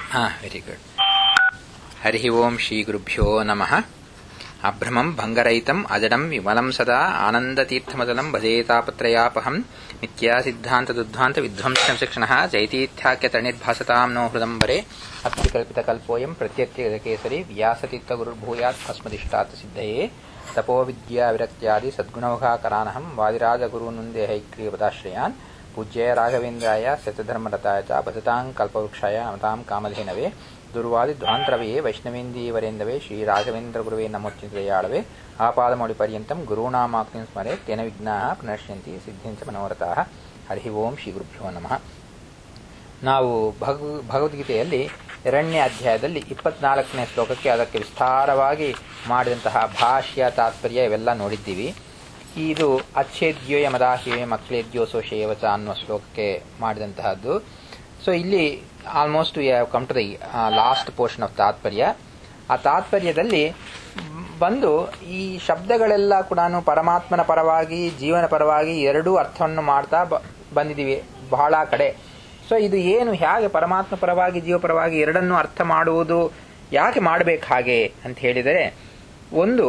ಹಾ very good Hari Om Shri ಗುರುಭ್ಯೋ ನಮಃ ಅಭ್ರಮಂ ಭಂಗರಹಿತಂ ಅಜಡಂ ವಿಮಲಂ ಸದಾ ಆನಂದತೀರ್ಥಮದಲಂ ಭಜೇತಾಪತ್ರಯಾಪಹಂ ನಿತ್ಯಾ ಸಿದ್ಧಾಂತ ದುದ್ಧಾಂತ ವಿಧ್ವಂಸಂ ಶಿಕ್ಷಣಃ ಜೈತೀರ್ಥ್ಯಾಖ್ಯತಣಿರ್ಭಾಸತಾಂ ನೋ ಹೃದಂಬರೆ ಅತ್ರಿಕಲ್ಪಿತಕಲ್ಪೋಯಂ ಪ್ರತ್ಯರ್ಥ್ಯಗಜಕೇಸರಿ ವ್ಯಾಸತೀರ್ಥಗುರುರ್ಭೂಯಾತ್ ಅಸ್ಮದಿಷ್ಟಾತ್ ಸಿದ್ಧಯೇ ತಪೋ ವಿದ್ಯಾ ವಿರಕ್ತ್ಯಾದಿ ಸದ್ಗುಣೌಘಾಕರಾನಹಂ ವಾದಿರಾಜಗುರುನುಂದೇ ಹೈಕ್ರೀಯಪದಾಶ್ರಯಾನ್ ಪೂಜ್ಯಾಯ ರಾಘವೇಂದ್ರಾಯ ಸತ್ಯಧರ್ಮರತಾಯ ಚ ಭಜತಾಂ ಕಲ್ಪವೃಕ್ಷಾಯ ನಮತಾಂ ಕಾಮಧೇನವೇ ದುರ್ವಾದಿ ಧ್ವಾಂತರವೇ ವೈಷ್ಣವೇಂದೀವರೇಂದವೇ ಶ್ರೀ ರಾಘವೇಂದ್ರ ಗುರುವೇ ನಮೋಚ್ಚಿತಯಾಳವೇ ಆಪಾದಮೌಳಿ ಪರ್ಯಂತಂ ಗುರುಣಾಮಾಕ್ತಿಂ ಸ್ಮರೆ ತೇನ ವಿಘ್ನಾಃ ಪುನಶ್ಯಂತಿ ಸಿದ್ಧಿಂಚ ಮನೋರಥಾಃ ಹರಿ ಓಂ ಶ್ರೀ ಗುರುಭ್ಯೋ ನಮಃ ನಾವು ಭಗ ಭಗವದ್ಗೀತೆಯಲ್ಲಿ ಎರಡನೇ ಅಧ್ಯಾಯದಲ್ಲಿ ಇಪ್ಪತ್ನಾಲ್ಕನೇ ಶ್ಲೋಕಕ್ಕೆ ಅದಕ್ಕೆ ವಿಸ್ತಾರವಾಗಿ ಮಾಡಿದಂತಹ ಭಾಷ್ಯ ತಾತ್ಪರ್ಯ ಇವೆಲ್ಲ ನೋಡಿದ್ದೀವಿ ಇದು ಅಚ್ಛೇದ್ಯೋಯ ಮದಾಹ್ಯೋಯ ಮಕ್ಕಳೇದ್ಯೋ ಸೋಶೇವಚ ಅನ್ನುವ ಶ್ಲೋಕಕ್ಕೆ ಮಾಡಿದಂತಹದ್ದು ಸೊ ಇಲ್ಲಿ almost you have come to the last portion of ತಾತ್ಪರ್ಯ ಆ ತಾತ್ಪರ್ಯದಲ್ಲಿ ಬಂದು ಈ ಶಬ್ದಗಳೆಲ್ಲ ಕೂಡ ಪರಮಾತ್ಮನ ಪರವಾಗಿ ಜೀವನ ಪರವಾಗಿ ಎರಡೂ ಅರ್ಥವನ್ನು ಮಾಡ್ತಾ ಬಂದಿದ್ದೀವಿ ಬಹಳ ಕಡೆ ಸೊ ಇದು ಏನು ಹೇಗೆ ಪರಮಾತ್ಮ ಪರವಾಗಿ ಜೀವಪರವಾಗಿ ಎರಡನ್ನೂ ಅರ್ಥ ಮಾಡುವುದು ಯಾಕೆ ಮಾಡಬೇಕು ಹಾಗೆ ಅಂತ ಹೇಳಿದರೆ ಒಂದು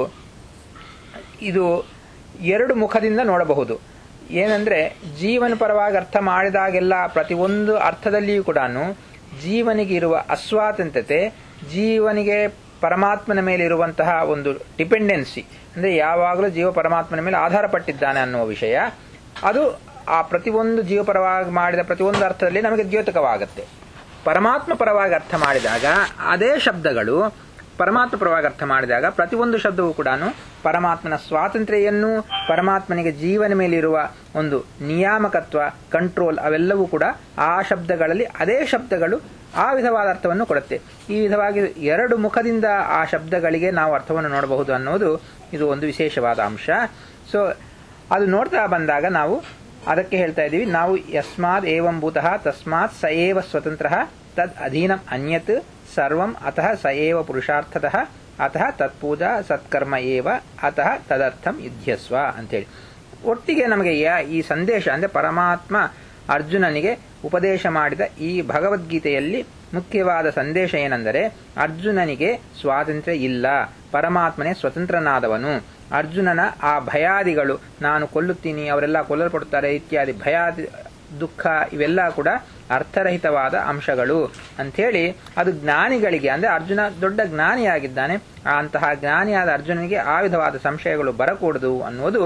ಇದು ಎರಡು ಮುಖದಿಂದ ನೋಡಬಹುದು ಏನಂದ್ರೆ ಜೀವನ ಪರವಾಗಿ ಅರ್ಥ ಮಾಡಿದಾಗೆಲ್ಲ ಪ್ರತಿಯೊಂದು ಅರ್ಥದಲ್ಲಿಯೂ ಕೂಡ ಜೀವನಿಗೆ ಇರುವ ಅಸ್ವಾತಂತ್ರ್ಯತೆ ಜೀವನಿಗೆ ಪರಮಾತ್ಮನ ಮೇಲೆ ಇರುವಂತಹ ಒಂದು ಡಿಪೆಂಡೆನ್ಸಿ ಅಂದ್ರೆ ಯಾವಾಗಲೂ ಜೀವ ಪರಮಾತ್ಮನ ಮೇಲೆ ಆಧಾರ ಪಟ್ಟಿದ್ದಾನೆ ಅನ್ನುವ ವಿಷಯ ಅದು ಆ ಪ್ರತಿಯೊಂದು ಜೀವಪರವಾಗಿ ಮಾಡಿದ ಪ್ರತಿಯೊಂದು ಅರ್ಥದಲ್ಲಿ ನಮಗೆ ದ್ಯೋತಕವಾಗುತ್ತೆ ಪರಮಾತ್ಮ ಪರವಾಗಿ ಅರ್ಥ ಮಾಡಿದಾಗ ಅದೇ ಶಬ್ದಗಳು ಪರಮಾತ್ಮ ಪರವಾಗಿ ಅರ್ಥ ಮಾಡಿದಾಗ ಪ್ರತಿಯೊಂದು ಶಬ್ದವೂ ಕೂಡ ಪರಮಾತ್ಮನ ಸ್ವಾತಂತ್ರ್ಯನ್ನು ಪರಮಾತ್ಮನಿಗೆ ಜೀವನ ಮೇಲಿರುವ ಒಂದು ನಿಯಾಮಕತ್ವ ಕಂಟ್ರೋಲ್ ಅವೆಲ್ಲವೂ ಕೂಡ ಆ ಶಬ್ದಗಳಲ್ಲಿ ಅದೇ ಶಬ್ದಗಳು ಆ ವಿಧವಾದ ಅರ್ಥವನ್ನು ಕೊಡುತ್ತೆ ಈ ವಿಧವಾಗಿ ಎರಡು ಮುಖದಿಂದ ಆ ಶಬ್ದಗಳಿಗೆ ನಾವು ಅರ್ಥವನ್ನು ನೋಡಬಹುದು ಅನ್ನೋದು ಇದು ಒಂದು ವಿಶೇಷವಾದ ಅಂಶ ಸೊ ಅದು ನೋಡ್ತಾ ಬಂದಾಗ ನಾವು ಅದಕ್ಕೆ ಹೇಳ್ತಾ ಇದ್ದೀವಿ ನಾವು ಯಸ್ಮಾದ್ ಏವಂ ಭೂತಃ ತಸ್ಮಾತ್ ಸ ಏವ ಸ್ವತಂತ್ರ ತದ್ ಅಧೀನಂ ಅನ್ಯತ್ ಸರ್ವಂ ಅತಃ ಸ ಏವ ಪುರುಷಾರ್ಥತಃ ಅತಃ ತತ್ಪೂಜಾ ಸತ್ಕರ್ಮ ಏವ ಅತಃ ತದರ್ಥಂ ಯುದ್ಧಸ್ವ ಅಂತೇಳಿ ಒಟ್ಟಿಗೆ ನಮಗೆ ಈ ಸಂದೇಶ ಅಂದ್ರೆ ಪರಮಾತ್ಮ ಅರ್ಜುನನಿಗೆ ಉಪದೇಶ ಮಾಡಿದ ಈ ಭಗವದ್ಗೀತೆಯಲ್ಲಿ ಮುಖ್ಯವಾದ ಸಂದೇಶ ಏನೆಂದರೆ ಅರ್ಜುನನಿಗೆ ಸ್ವಾತಂತ್ರ್ಯ ಇಲ್ಲ ಪರಮಾತ್ಮನೇ ಸ್ವತಂತ್ರನಾದವನು ಅರ್ಜುನನ ಆ ಭಯಾದಿಗಳು ನಾನು ಕೊಲ್ಲುತ್ತೀನಿ ಅವರೆಲ್ಲ ಕೊಲ್ಲಲ್ಪಡುತ್ತಾರೆ ಇತ್ಯಾದಿ ಭಯಾದಿ ದುಃಖ ಇವೆಲ್ಲ ಕೂಡ ಅರ್ಥರಹಿತವಾದ ಅಂಶಗಳು ಅಂಥೇಳಿ ಅದು ಜ್ಞಾನಿಗಳಿಗೆ ಅಂದ್ರೆ ಅರ್ಜುನ ದೊಡ್ಡ ಜ್ಞಾನಿಯಾಗಿದ್ದಾನೆ ಅಂತಹ ಜ್ಞಾನಿಯಾದ ಅರ್ಜುನನಿಗೆ ಆ ವಿಧವಾದ ಸಂಶಯಗಳು ಬರಕೂಡದು ಅನ್ನುವುದು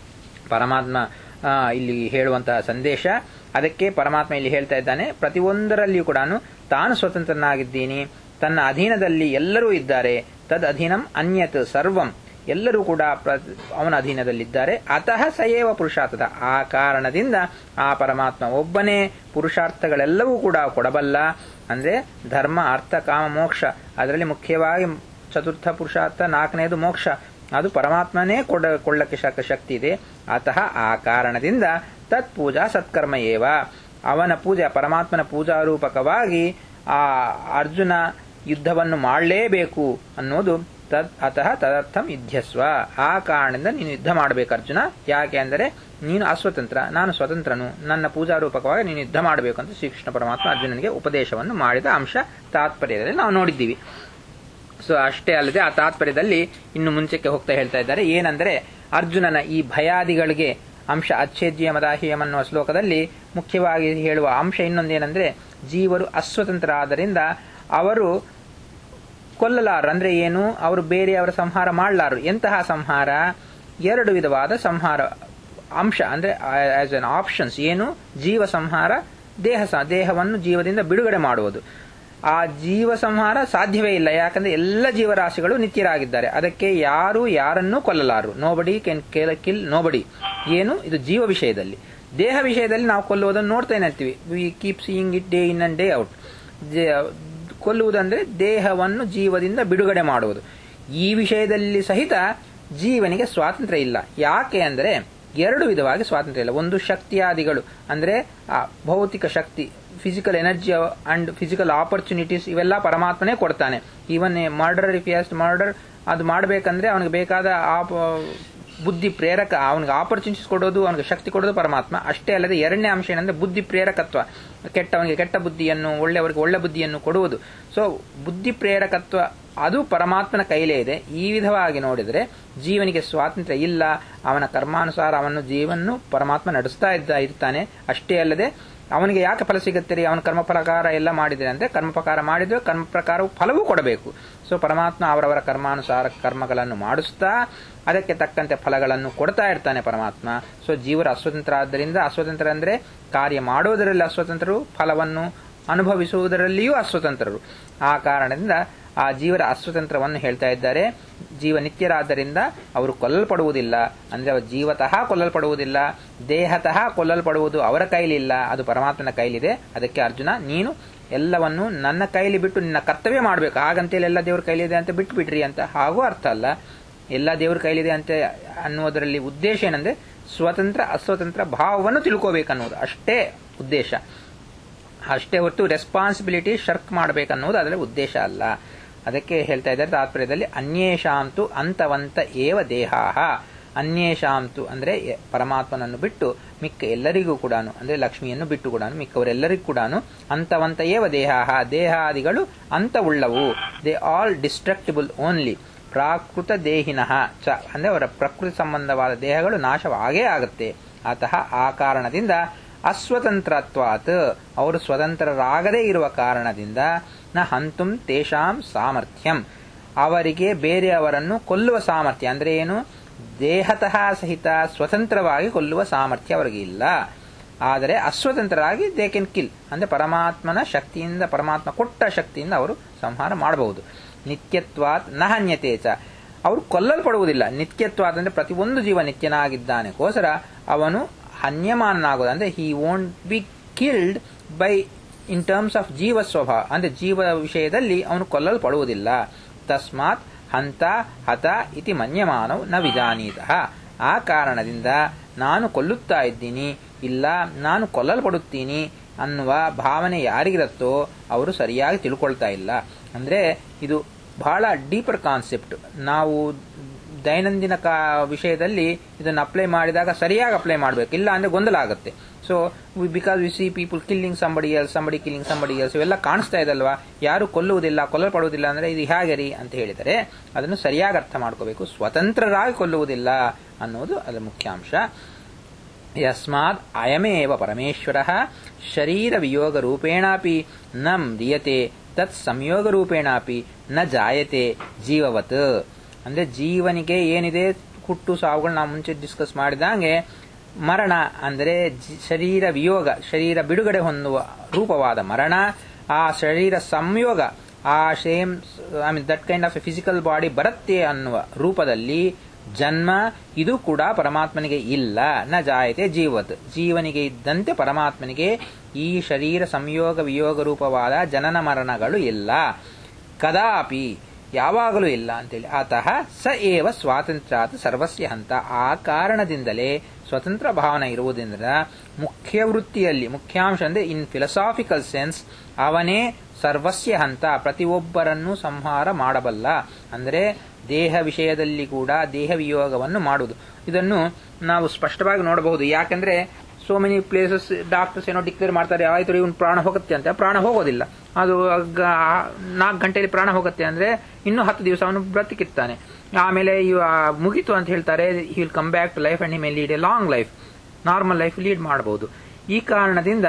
ಪರಮಾತ್ಮ ಇಲ್ಲಿ ಹೇಳುವಂತಹ ಸಂದೇಶ ಅದಕ್ಕೆ ಪರಮಾತ್ಮ ಇಲ್ಲಿ ಹೇಳ್ತಾ ಇದ್ದಾನೆ ಪ್ರತಿಯೊಂದರಲ್ಲಿಯೂ ಕೂಡ ತಾನು ಸ್ವತಂತ್ರನಾಗಿದ್ದೀನಿ ತನ್ನ ಅಧೀನದಲ್ಲಿ ಎಲ್ಲರೂ ಇದ್ದಾರೆ ತದ್ ಅಧೀನಂ ಅನ್ಯತ್ ಸರ್ವಂ ಎಲ್ಲರೂ ಕೂಡ ಅವನ ಅಧೀನದಲ್ಲಿದ್ದಾರೆ ಅತಃ ಸಯೇವ ಪುರುಷಾರ್ಥದ ಆ ಕಾರಣದಿಂದ ಆ ಪರಮಾತ್ಮ ಒಬ್ಬನೇ ಪುರುಷಾರ್ಥಗಳೆಲ್ಲವೂ ಕೂಡ ಕೊಡಬಲ್ಲ ಅಂದ್ರೆ ಧರ್ಮ ಅರ್ಥ ಕಾಮ ಮೋಕ್ಷ ಅದರಲ್ಲಿ ಮುಖ್ಯವಾಗಿ ಚತುರ್ಥ ಪುರುಷಾರ್ಥ ನಾಲ್ಕನೇದು ಮೋಕ್ಷ ಅದು ಪರಮಾತ್ಮನೇ ಕೊಡ ಕೊಳ್ಳಕ್ಕೆ ಶಕ್ತಿ ಇದೆ ಅತಃ ಆ ಕಾರಣದಿಂದ ತತ್ ಪೂಜಾ ಸತ್ಕರ್ಮ ಏವ ಅವನ ಪೂಜೆ ಪರಮಾತ್ಮನ ಪೂಜಾರೂಪಕವಾಗಿ ಆ ಅರ್ಜುನ ಯುದ್ಧವನ್ನು ಮಾಡಲೇಬೇಕು ಅನ್ನೋದು ತದ್ ಅತಃ ತದರ್ಥಂ ಯುದ್ಧಸ್ವ ಆ ಕಾರಣದಿಂದ ನೀನು ಯುದ್ಧ ಮಾಡಬೇಕು ಅರ್ಜುನ ಯಾಕೆ ಅಂದರೆ ನೀನು ಅಸ್ವತಂತ್ರ ನಾನು ಸ್ವತಂತ್ರನು ನನ್ನ ಪೂಜಾರೂಪಕವಾಗಿ ನೀನು ಯುದ್ಧ ಮಾಡಬೇಕು ಅಂತ ಶ್ರೀಕೃಷ್ಣ ಪರಮಾತ್ಮ ಅರ್ಜುನನಿಗೆ ಉಪದೇಶವನ್ನು ಮಾಡಿದ ಅಂಶ ತಾತ್ಪರ್ಯದಲ್ಲಿ ನಾವು ನೋಡಿದ್ದೀವಿ ಸೊ ಅಷ್ಟೇ ಅಲ್ಲದೆ ಆ ತಾತ್ಪರ್ಯದಲ್ಲಿ ಇನ್ನು ಮುಂಚೆಕ್ಕೆ ಹೋಗ್ತಾ ಹೇಳ್ತಾ ಇದ್ದಾರೆ ಏನಂದರೆ ಅರ್ಜುನನ ಈ ಭಯಾದಿಗಳಿಗೆ ಅಂಶ ಅಚ್ಛೇದ್ಯ ಮದಾಹ್ಯಂ ಅನ್ನುವ ಶ್ಲೋಕದಲ್ಲಿ ಮುಖ್ಯವಾಗಿ ಹೇಳುವ ಅಂಶ ಇನ್ನೊಂದೇನೆಂದ್ರೆ ಜೀವರು ಅಸ್ವತಂತ್ರ ಆದ್ದರಿಂದ ಅವರು ಕೊಲ್ಲಲಾರು ಅಂದ್ರೆ ಏನು ಅವರು ಬೇರೆಯವರ ಸಂಹಾರ ಮಾಡಲಾರು ಎಂತಹ ಸಂಹಾರ ಎರಡು ವಿಧವಾದ ಸಂಹಾರ ಅಂಶ ಅಂದ್ರೆ ಆಸ್ ಅನ್ ಆಪ್ಷನ್ಸ್ ಏನು ಜೀವ ಸಂಹಾರ ದೇಹ ದೇಹವನ್ನು ಜೀವದಿಂದ ಬಿಡುಗಡೆ ಮಾಡುವುದು ಆ ಜೀವ ಸಂಹಾರ ಸಾಧ್ಯವೇ ಇಲ್ಲ ಯಾಕಂದ್ರೆ ಎಲ್ಲ ಜೀವರಾಶಿಗಳು ನಿತ್ಯರಾಗಿದ್ದಾರೆ ಅದಕ್ಕೆ ಯಾರು ಯಾರನ್ನೂ ಕೊಲ್ಲಲಾರು ನೋಬಡಿ ಕ್ಯಾನ್ ಕಿಲ್ ನೋಬಡಿ ಏನು ಇದು ಜೀವ ವಿಷಯದಲ್ಲಿ ದೇಹ ವಿಷಯದಲ್ಲಿ ನಾವು ಕೊಲ್ಲುವುದನ್ನು ನೋಡ್ತಾನೆ ಇರ್ತೀವಿ we keep seeing it day in and day out ಕೊಲ್ಲುವುದಂದ್ರೆ ದೇಹವನ್ನು ಜೀವದಿಂದ ಬಿಡುಗಡೆ ಮಾಡುವುದು ಈ ವಿಷಯದಲ್ಲಿ ಸಹಿತ ಜೀವನಿಗೆ ಸ್ವಾತಂತ್ರ್ಯ ಇಲ್ಲ ಯಾಕೆ ಅಂದರೆ ಎರಡು ವಿಧವಾಗಿ ಸ್ವಾತಂತ್ರ್ಯ ಇಲ್ಲ ಒಂದು ಶಕ್ತಿಯಾದಿಗಳು ಅಂದ್ರೆ ಆ ಭೌತಿಕ ಶಕ್ತಿ physical energy and physical opportunities ಇವೆಲ್ಲ ಪರಮಾತ್ಮನೇ ಕೊಡ್ತಾನೆ even murder if just murder ಅದು ಮಾಡಬೇಕಂದ್ರೆ ಅವನಿಗೆ ಬೇಕಾದ ಬುದ್ಧಿ ಪ್ರೇರಕ ಅವನಿಗೆ ಆಪರ್ಚುನಿಟೀಸ್ ಕೊಡೋದು ಅವನಿಗೆ ಶಕ್ತಿ ಕೊಡೋದು ಪರಮಾತ್ಮ ಅಷ್ಟೇ ಅಲ್ಲದೆ ಎರಡನೇ ಅಂಶ ಏನಂದ್ರೆ ಬುದ್ಧಿ ಪ್ರೇರಕತ್ವ ಕೆಟ್ಟವನಿಗೆ ಕೆಟ್ಟ ಬುದ್ಧಿಯನ್ನು ಒಳ್ಳೆಯವರಿಗೆ ಒಳ್ಳೆ ಬುದ್ಧಿಯನ್ನು ಕೊಡುವುದು ಸೊ ಬುದ್ಧಿ ಪ್ರೇರಕತ್ವ ಅದು ಪರಮಾತ್ಮನ ಕೈಲೇ ಇದೆ ಈ ವಿಧವಾಗಿ ನೋಡಿದರೆ ಜೀವನಿಗೆ ಸ್ವಾತಂತ್ರ್ಯ ಇಲ್ಲ ಅವನ ಕರ್ಮಾನುಸಾರ ಅವನು ಜೀವನ್ನು ಪರಮಾತ್ಮ ನಡೆಸ್ತಾ ಇದ್ದ ಇರ್ತಾನೆ ಅಷ್ಟೇ ಅಲ್ಲದೆ ಅವನಿಗೆ ಯಾಕೆ ಫಲ ಸಿಗುತ್ತೆ ರೀ ಅವನ ಕರ್ಮ ಪ್ರಕಾರ ಎಲ್ಲ ಮಾಡಿದರೆ ಅಂದ್ರೆ ಕರ್ಮ ಪ್ರಕಾರ ಮಾಡಿದ್ರೆ ಕರ್ಮ ಪ್ರಕಾರವು ಫಲವೂ ಕೊಡಬೇಕು ಸೊ ಪರಮಾತ್ಮ ಅವರವರ ಕರ್ಮಾನುಸಾರ ಕರ್ಮಗಳನ್ನು ಮಾಡಿಸ್ತಾ ಅದಕ್ಕೆ ತಕ್ಕಂತೆ ಫಲಗಳನ್ನು ಕೊಡ್ತಾ ಇರ್ತಾನೆ ಪರಮಾತ್ಮ ಸೊ ಜೀವರ ಅಸ್ವತಂತ್ರ ಆದ್ದರಿಂದ ಅಸ್ವತಂತ್ರ ಅಂದ್ರೆ ಕಾರ್ಯ ಮಾಡೋದರಲ್ಲಿ ಅಸ್ವತಂತ್ರರು ಫಲವನ್ನು ಅನುಭವಿಸುವುದರಲ್ಲಿಯೂ ಅಸ್ವತಂತ್ರರು ಆ ಕಾರಣದಿಂದ ಆ ಜೀವರ ಅಸ್ವತಂತ್ರವನ್ನು ಹೇಳ್ತಾ ಇದ್ದಾರೆ ಜೀವ ನಿತ್ಯರಾದ್ದರಿಂದ ಅವರು ಕೊಲ್ಲಲ್ಪಡುವುದಿಲ್ಲ ಅಂದ್ರೆ ಅವರು ಜೀವತಃ ಕೊಲ್ಲಲ್ಪಡುವುದಿಲ್ಲ ದೇಹತಃ ಕೊಲ್ಲಲ್ಪಡುವುದು ಅವರ ಕೈಲಿಲ್ಲ ಅದು ಪರಮಾತ್ಮನ ಕೈಲಿದೆ ಅದಕ್ಕೆ ಅರ್ಜುನ ನೀನು ಎಲ್ಲವನ್ನು ನನ್ನ ಕೈಲಿ ಬಿಟ್ಟು ನಿನ್ನ ಕರ್ತವ್ಯ ಮಾಡಬೇಕು ಹಾಗಂತೇಳಿ ಎಲ್ಲ ದೇವ್ರ ಕೈಲಿದೆ ಅಂತ ಬಿಟ್ಟು ಬಿಡ್ರಿ ಅಂತ ಹಾಗೂ ಅರ್ಥ ಅಲ್ಲ ಎಲ್ಲ ದೇವ್ರ ಕೈಲಿದೆ ಅಂತ ಅನ್ನೋದರಲ್ಲಿ ಉದ್ದೇಶ ಏನಂದ್ರೆ ಸ್ವತಂತ್ರ ಅಸ್ವತಂತ್ರ ಭಾವವನ್ನು ತಿಳ್ಕೋಬೇಕನ್ನೋದು ಅಷ್ಟೇ ಉದ್ದೇಶ ಅಷ್ಟೇ ಹೊರತು ರೆಸ್ಪಾನ್ಸಿಬಿಲಿಟಿ ಶರ್ಕ್ ಮಾಡಬೇಕನ್ನೋದು ಅದರ ಉದ್ದೇಶ ಅಲ್ಲ ಅದಕ್ಕೆ ಹೇಳ್ತಾ ಇದ್ದಾರೆ ತಾತ್ಪರ್ಯದಲ್ಲಿ ಅನ್ಯೇಷಾಂತು ಅಂತವಂತ ಏವ ದೇಹಾಹ ಅನ್ಯೇಷಾಂತು ಅಂದ್ರೆ ಪರಮಾತ್ಮನನ್ನು ಬಿಟ್ಟು ಮಿಕ್ಕ ಎಲ್ಲರಿಗೂ ಕೂಡ ಅಂದ್ರೆ ಲಕ್ಷ್ಮಿಯನ್ನು ಬಿಟ್ಟು ಕೂಡ ಮಿಕ್ಕವರೆಲ್ಲರಿಗೂ ಕೂಡ ಅಂತವಂತ ಏವ ದೇಹಾಹ ದೇಹಾದಿಗಳು ಅಂತವುಳ್ಳವು ದೇ ಆಲ್ ಡಿಸ್ಟ್ರಕ್ಟಿಬಲ್ ಓನ್ಲಿ ಪ್ರಾಕೃತ ದೇಹಿನಃ ಚ ಅಂದ್ರೆ ಅವರ ಪ್ರಕೃತಿ ಸಂಬಂಧವಾದ ದೇಹಗಳು ನಾಶವಾಗೇ ಆಗುತ್ತೆ ಅತಃ ಆ ಕಾರಣದಿಂದ ಅಸ್ವತಂತ್ರತ್ವಾತ್ ಅವರು ಸ್ವತಂತ್ರರಾಗದೇ ಇರುವ ಕಾರಣದಿಂದ ನ ಹಂತುಂ ತೇಷಾಂ ಸಾಮರ್ಥ್ಯಂ ಅವರಿಗೆ ಬೇರೆಯವರನ್ನು ಕೊಲ್ಲುವ ಸಾಮರ್ಥ್ಯ ಅಂದ್ರೆ ಏನು ದೇಹತಃ ಸಹಿತ ಸ್ವತಂತ್ರವಾಗಿ ಕೊಲ್ಲುವ ಸಾಮರ್ಥ್ಯ ಅವರಿಗೆ ಇಲ್ಲ ಆದರೆ ಅಸ್ವತಂತ್ರರಾಗಿ ದೇ ಕೆನ್ ಕಿಲ್ ಅಂದ್ರೆ ಪರಮಾತ್ಮನ ಶಕ್ತಿಯಿಂದ ಪರಮಾತ್ಮ ಕೊಟ್ಟ ಶಕ್ತಿಯಿಂದ ಅವರು ಸಂಹಾರ ಮಾಡಬಹುದು ನಿತ್ಯತ್ವಾತ್ ನ ಹನ್ಯತೇಚ ಅವರು ಕೊಲ್ಲಲ್ಪಡುವುದಿಲ್ಲ ನಿತ್ಯತ್ವಾತ್ ಅಂದ್ರೆ ಪ್ರತಿಯೊಂದು ಜೀವ ನಿತ್ಯನಾಗಿದ್ದಾನೆಗೋಸ್ಕರ ಅವನು ಹನ್ಯಮಾನನಾಗೋದು ಅಂದ್ರೆ he won't be killed by in terms of ಜೀವ ಸ್ವಭಾವ ಅಂದ್ರೆ ಜೀವ ವಿಷಯದಲ್ಲಿ ಅವನು ಕೊಲ್ಲಲ್ಪಡುವುದಿಲ್ಲ ತಸ್ಮಾತ್ ಹಂತ ಹತ ಇತಿ ಮನ್ಯಮಾನವು ನ ವಿಜಾನೀತ ಆ ಕಾರಣದಿಂದ ನಾನು ಕೊಲ್ಲುತ್ತಾ ಇದ್ದೀನಿ ಇಲ್ಲ ನಾನು ಕೊಲ್ಲಲ್ಪಡುತ್ತೀನಿ ಅನ್ನುವ ಭಾವನೆ ಯಾರಿಗಿರುತ್ತೋ ಅವರು ಸರಿಯಾಗಿ ತಿಳ್ಕೊಳ್ತಾ ಇಲ್ಲ ಅಂದ್ರೆ ಇದು ಬಹಳ ಡೀಪರ್ ಕಾನ್ಸೆಪ್ಟ್ ನಾವು ದೈನಂದಿನ ಕಾ ವಿಷಯದಲ್ಲಿ ಇದನ್ನು ಅಪ್ಲೈ ಮಾಡಿದಾಗ ಸರಿಯಾಗಿ ಅಪ್ಲೈ ಮಾಡಬೇಕು ಇಲ್ಲ ಅಂದ್ರೆ ಗೊಂದಲ ಆಗುತ್ತೆ so because we see people killing somebody else somebody killing somebody else ಇವೆಲ್ಲ ಕಾಣಿಸ್ತಾ ಇದಲ್ವಾ ಯಾರು ಕೊಲ್ಲುವುದಿಲ್ಲ ಕೊಲ್ಲಲ್ಪಡುವುದಿಲ್ಲ ಅಂದ್ರೆ ಇದು ಹೇಗೆ ರೀ ಅಂತ ಹೇಳಿದರೆ ಅದನ್ನು ಸರಿಯಾಗಿ ಅರ್ಥ ಮಾಡ್ಕೋಬೇಕು ಸ್ವತಂತ್ರರಾಗಿ ಕೊಲ್ಲುವುದಿಲ್ಲ ಅನ್ನೋದು ಅದರ ಮುಖ್ಯಾಂಶ ಯಸ್ಮಾತ್ ಅಯಮೇವ ಪರಮೇಶ್ವರ ಶರೀರ ವಿಯೋಗ ರೂಪೇಣಾಪಿ ನ ಮ್ರಿಯತೆ ತತ್ ಸಂಯೋಗ ರೂಪೇಣಾಪಿ ನ ಜಾಯತೆ ಜೀವವತ್ ಅಂದ್ರೆ ಜೀವನಿಗೆ ಏನಿದೆ ಹುಟ್ಟು ಸಾವುಗಳು ನಾವು ಮುಂಚೆ ಡಿಸ್ಕಸ್ ಮಾಡಿದಂಗೆ ಮರಣ ಅಂದರೆ ಶರೀರ ವಿಯೋಗ ಶರೀರ ಬಿಡುಗಡೆ ಹೊಂದುವ ರೂಪವಾದ ಮರಣ ಆ ಶರೀರ ಸಂಯೋಗ ಆ same I mean that kind of a physical body ಬರುತ್ತೆ ಅನ್ನುವ ರೂಪದಲ್ಲಿ ಜನ್ಮ ಇದು ಕೂಡ ಪರಮಾತ್ಮನಿಗೆ ಇಲ್ಲ ನ ಜಾಯತೆ ಜೀವತ್ ಜೀವನಿಗೆ ಇದ್ದಂತೆ ಪರಮಾತ್ಮನಿಗೆ ಈ ಶರೀರ ಸಂಯೋಗ ವಿಯೋಗ ರೂಪವಾದ ಜನನ ಮರಣಗಳು ಇಲ್ಲ ಕದಾಪಿ ಯಾವಾಗಲೂ ಇಲ್ಲ ಅಂತೇಳಿ ಆತಃ ಸ ಏವ ಸ್ವಾತಂತ್ರ್ಯಾತ್ ಸರ್ವಸ್ಯ ಹಂತ ಆ ಕಾರಣದಿಂದಲೇ ಸ್ವತಂತ್ರ ಭಾವನೆ ಇರುವುದರಿಂದ ಮುಖ್ಯ ವೃತ್ತಿಯಲ್ಲಿ ಮುಖ್ಯಾಂಶ ಅಂದ್ರೆ ಇನ್ ಫಿಲಸಾಫಿಕಲ್ ಸೆನ್ಸ್ ಅವನೇ ಸರ್ವಸ್ಯ ಹಂತ ಪ್ರತಿಯೊಬ್ಬರನ್ನು ಸಂಹಾರ ಮಾಡಬಲ್ಲ ಅಂದರೆ ದೇಹ ವಿಷಯದಲ್ಲಿ ಕೂಡ ದೇಹ ವಿಯೋಗವನ್ನು ಮಾಡುವುದು ಇದನ್ನು ನಾವು ಸ್ಪಷ್ಟವಾಗಿ ನೋಡಬಹುದು ಯಾಕಂದ್ರೆ ಸೋ ಮೆನಿ ಪ್ಲೇಸಸ್ ಡಾಕ್ಟರ್ಸ್ ಏನೋ ಡಿಕ್ಲೇರ್ ಮಾಡ್ತಾರೆ ಆಯ್ತು ಇವನು ಪ್ರಾಣ ಹೋಗುತ್ತೆ ಅಂತ ಪ್ರಾಣ ಹೋಗೋದಿಲ್ಲ ಅದು ನಾಲ್ಕು ಗಂಟೆಯಲ್ಲಿ ಪ್ರಾಣ ಹೋಗುತ್ತೆ ಅಂದ್ರೆ ಇನ್ನೂ ಹತ್ತು ದಿವಸ ಅವನು ಬ್ರತಿಕಿರ್ತಾನೆ ಆಮೇಲೆ ಇವ ಮುಗೀತು ಅಂತ ಹೇಳ್ತಾರೆ he will come back to life and he may lead a long life normal life lead ಮಾಡಬಹುದು ಈ ಕಾರಣದಿಂದ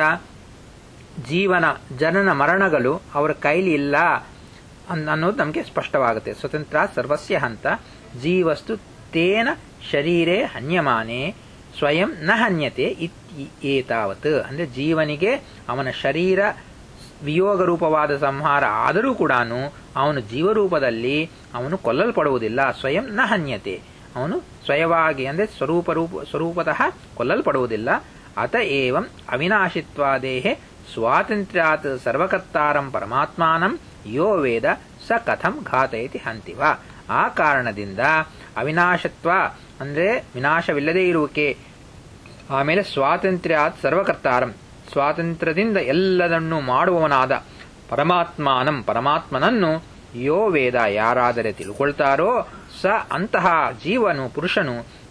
ಜೀವನ ಜನನ ಮರಣಗಳು ಅವರ ಕೈಲಿ ಇಲ್ಲ ಅನ್ನೋದು ನಮಗೆ ಸ್ಪಷ್ಟವಾಗುತ್ತೆ ಸ್ವತಂತ್ರ ಸರ್ವಸ್ಯ ಹಂತ ಜೀವಸ್ತು ತೇನ ಶರೀರೇ ಹನ್ಯಮಾನೆ ಸ್ವಯಂ ನ ಹನ್ಯತೆ ಏತಾವತ್ ಅಂದ್ರೆ ಜೀವನಿಗೆ ಅವನ ಶರೀರ ವಿಯೋಗ ರೂಪವಾದ ಸಂಹಾರ ಆದರೂ ಕೂಡ ಅವನು ಜೀವರೂಪದಲ್ಲಿ ಅವನು ಕೊಲ್ಲಲ್ಪಡುವುದಿಲ್ಲ ಸ್ವಯಂ ನ ಹನ್ಯತೆ ಅವನು ಸ್ವಯವಾಗಿ ಅಂದ್ರೆ ಸ್ವರೂಪ ರೂಪ ಸ್ವರೂಪತಃ ಕೊಲ್ಲಲ್ಪಡುವುದಿಲ್ಲ ಅತ ಏವಂ ಅವಿನಾಶಿತ್ವಾದೇಹೆ ಸ್ವಾತಂತ್ರ್ಯಾತ್ ಸರ್ವಕರ್ತಾರಂ ಪರಮಾತ್ಮಾನಂ ಯೋ ವೇದ ಸ ಕಥಂ ಘಾತಯತಿ ಹಂತಿವ ಆ ಕಾರಣದಿಂದ ಅವಿನಾಶತ್ವ ಅಂದ್ರೆ ವಿನಾಶವಿಲ್ಲದೇ ಇರುವಿಕೆ ಆಮೇಲೆ ಸ್ವಾತಂತ್ರ್ಯಾತ್ ಸರ್ವಕರ್ತಾರಂ ಸ್ವಾತಂತ್ರ್ಯದಿಂದ ಎಲ್ಲದನ್ನು ಮಾಡುವವನಾದ ಪರಮಾತ್ಮಾನಂ ಪರಮಾತ್ಮನನ್ನು ಯೋ ವೇದ ಯಾರಾದರೆ ತಿಳ್ಕೊಳ್ತಾರೋ ಸ ಅಂತಹ ಜೀವನು ಪುರುಷನು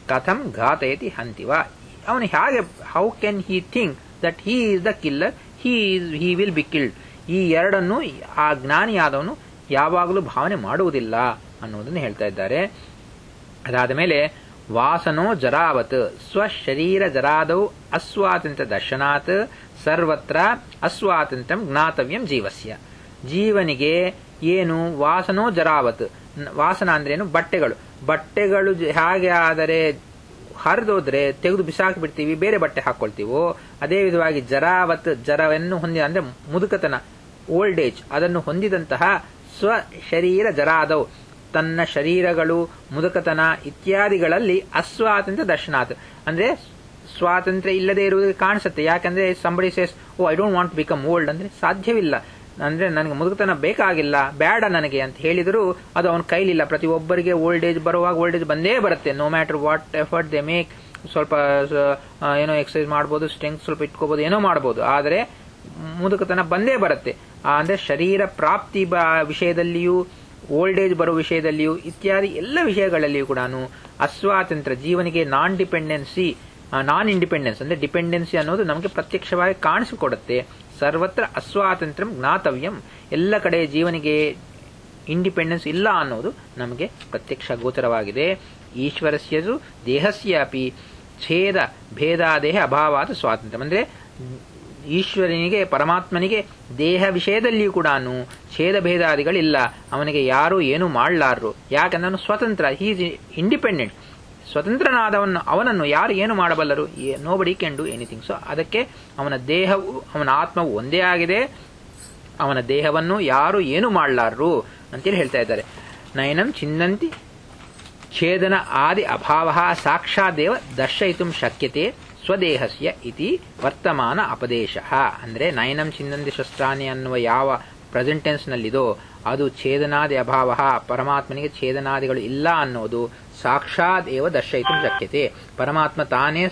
ಕಥಂ ಘಾತಯತಿ ಹಂತಿವ ಅವನು ಹೇಗೆ how can he think that he is the killer he is he will be killed ಈ ಎರಡನ್ನು ಆ ಜ್ಞಾನಿಯಾದವನು ಯಾವಾಗಲೂ ಭಾವನೆ ಮಾಡುವುದಿಲ್ಲ ಅನ್ನುವುದನ್ನು ಹೇಳ್ತಾ ಇದ್ದಾರೆ ಅದಾದ ಮೇಲೆ ವಾಸನೋ ಜರಾವತ್ ಸ್ವಶರೀರ ಜರಾದೌ ಅಸ್ವಾತಂತ್ರ್ಯ ದರ್ಶನಾತ್ ಸರ್ವತ್ರ ಅಸ್ವಾತಂತ್ರ್ಯಂ ಜ್ಞಾತವ್ಯಂ ಜೀವಸ್ಯ ಜೀವನಿಗೆ ಏನು ವಾಸನೋ ಜರಾವತ್ ವಾಸನ ಅಂದ್ರೇನು ಬಟ್ಟೆಗಳು ಬಟ್ಟೆಗಳು ಹೇಗೆ ಆದರೆ ಹರಿದೋದ್ರೆ ತೆಗೆದು ಬಿಸಾಕಿ ಬಿಡ್ತೀವಿ ಬೇರೆ ಬಟ್ಟೆ ಹಾಕೊಳ್ತೀವೋ ಅದೇ ವಿಧವಾಗಿ ಜರಾವತ್ ಜರವನ್ನು ಹೊಂದಿ ಅಂದ್ರೆ ಮುದುಕತನ ಓಲ್ಡ್ ಏಜ್ ಅದನ್ನು ಹೊಂದಿದಂತಹ ಸ್ವ ಶರೀರ ಜರಾದವು ತನ್ನ ಶರೀರಗಳು ಮುದುಕತನ ಇತ್ಯಾದಿಗಳಲ್ಲಿ ಅಸ್ವಾತಂತ್ರ್ಯ ದರ್ಶನಾತ್ ಅಂದ್ರೆ ಸ್ವಾತಂತ್ರ್ಯ ಇಲ್ಲದೆ ಇರುವುದು ಕಾಣಿಸುತ್ತೆ ಯಾಕಂದ್ರೆ somebody says oh I don't want become old ಅಂದ್ರೆ ಸಾಧ್ಯವಿಲ್ಲ ಅಂದ್ರೆ ನನಗೆ ಮುದುಕತನ ಬೇಕಾಗಿಲ್ಲ ಬೇಡ ನನಗೆ ಅಂತ ಹೇಳಿದರೂ ಅದು ಅವನ ಕೈಲಿಲ್ಲ ಪ್ರತಿಯೊಬ್ಬರಿಗೆ ಓಲ್ಡ್ ಏಜ್ ಬರುವಾಗ ಓಲ್ಡ್ ಏಜ್ ಬಂದೇ ಬರುತ್ತೆ no matter what effort they make ಸ್ವಲ್ಪ ಏನೋ ಎಕ್ಸರ್ಸೈಸ್ ಮಾಡ್ಬೋದು ಸ್ಟ್ರೆಂಗ್ ಸ್ವಲ್ಪ ಇಟ್ಕೋಬಹುದು ಏನೋ ಮಾಡ್ಬೋದು ಆದರೆ ಮುದುಕತನ ಬಂದೇ ಬರುತ್ತೆ ಅಂದ್ರೆ ಶರೀರ ಪ್ರಾಪ್ತಿ ವಿಷಯದಲ್ಲಿಯೂ ಓಲ್ಡ್ ಏಜ್ ಬರೋ ವಿಷಯದಲ್ಲಿಯೂ ಇತ್ಯಾದಿ ಎಲ್ಲ ವಿಷಯಗಳಲ್ಲಿಯೂ ಕೂಡ ಅಸ್ವಾತಂತ್ರ್ಯ ಜೀವನಿಗೆ ನಾನ್ ಡಿಪೆಂಡೆನ್ಸಿ ನಾನ್ ಇಂಡಿಪೆಂಡೆನ್ಸ್ ಅಂದ್ರೆ ಡಿಪೆಂಡೆನ್ಸಿ ಅನ್ನೋದು ನಮಗೆ ಪ್ರತ್ಯಕ್ಷವಾಗಿ ಕಾಣಿಸಿಕೊಡುತ್ತೆ ಸರ್ವತ್ರ ಅಸ್ವಾತಂತ್ರ್ಯಂ ಜ್ಞಾತವ್ಯಂ ಎಲ್ಲ ಕಡೆ ಜೀವನಿಗೆ ಇಂಡಿಪೆಂಡೆನ್ಸ್ ಇಲ್ಲ ಅನ್ನೋದು ನಮಗೆ ಪ್ರತ್ಯಕ್ಷ ಗೋಚರವಾಗಿದೆ ಈಶ್ವರಸ್ಯದು ದೇಹಸ್ಯಾಪಿ ಛೇದ ಭೇದಾದೇಹ ಅಭಾವಾದ ಸ್ವಾತಂತ್ರ್ಯ ಅಂದ್ರೆ ಈಶ್ವರನಿಗೆ ಪರಮಾತ್ಮನಿಗೆ ದೇಹ ವಿಷಯದಲ್ಲಿಯೂ ಕೂಡ ಛೇದ ಭೇದಾದಿಗಳಿಲ್ಲ ಅವನಿಗೆ ಯಾರೂ ಏನು ಮಾಡಲಾರರು ಯಾಕಂದ್ರೆ ಅವನು ಸ್ವತಂತ್ರ ಹೀಸ್ ಇಂಡಿಪೆಂಡೆಂಟ್ ಸ್ವತಂತ್ರನಾದವನು ಅವನನ್ನು ಯಾರು ಏನು ಮಾಡಬಲ್ಲರು nobody can do anything so ಅದಕ್ಕೆ ಅವನ ದೇಹವು ಅವನ ಆತ್ಮವು ಒಂದೇ ಆಗಿದೆ ಅವನ ದೇಹವನ್ನು ಯಾರು ಏನು ಮಾಡಲಾರರು ಅಂತೇಳಿ ಹೇಳ್ತಾ ಇದ್ದಾರೆ ನಯನಂ ಚಿನ್ನಂತಿ ಛೇದನ ಆದಿ ಅಭಾವ ಸಾಕ್ಷಾದೇವ ದರ್ಶಯಿತು ಶಕ್ಯತೆ ಸ್ವದೇಹಸ್ಯ ಇತಿ ವರ್ತಮಾನ ಅಪದೇಶ ಅಂದ್ರೆ ನಯನಂ ಚಿನ್ನಂದಿ ಶಸ್ತ್ರಾಣಿ ಅನ್ನುವ ಯಾವ ಪ್ರೆಸೆಂಟೆನ್ಸ್ ನಲ್ಲಿದೋ ಅದು ಛೇದನಾದಿ ಅಭಾವ ಪರಮಾತ್ಮನಿಗೆ ಛೇದನಾದಿಗಳು ಇಲ್ಲ ಅನ್ನೋದು ಸಾಕ್ಷಾತ್ ಏವ ದರ್ಶಯಿತು ಶಕ್ಯತೆ ಪರಮಾತ್ಮ ತಾನೇ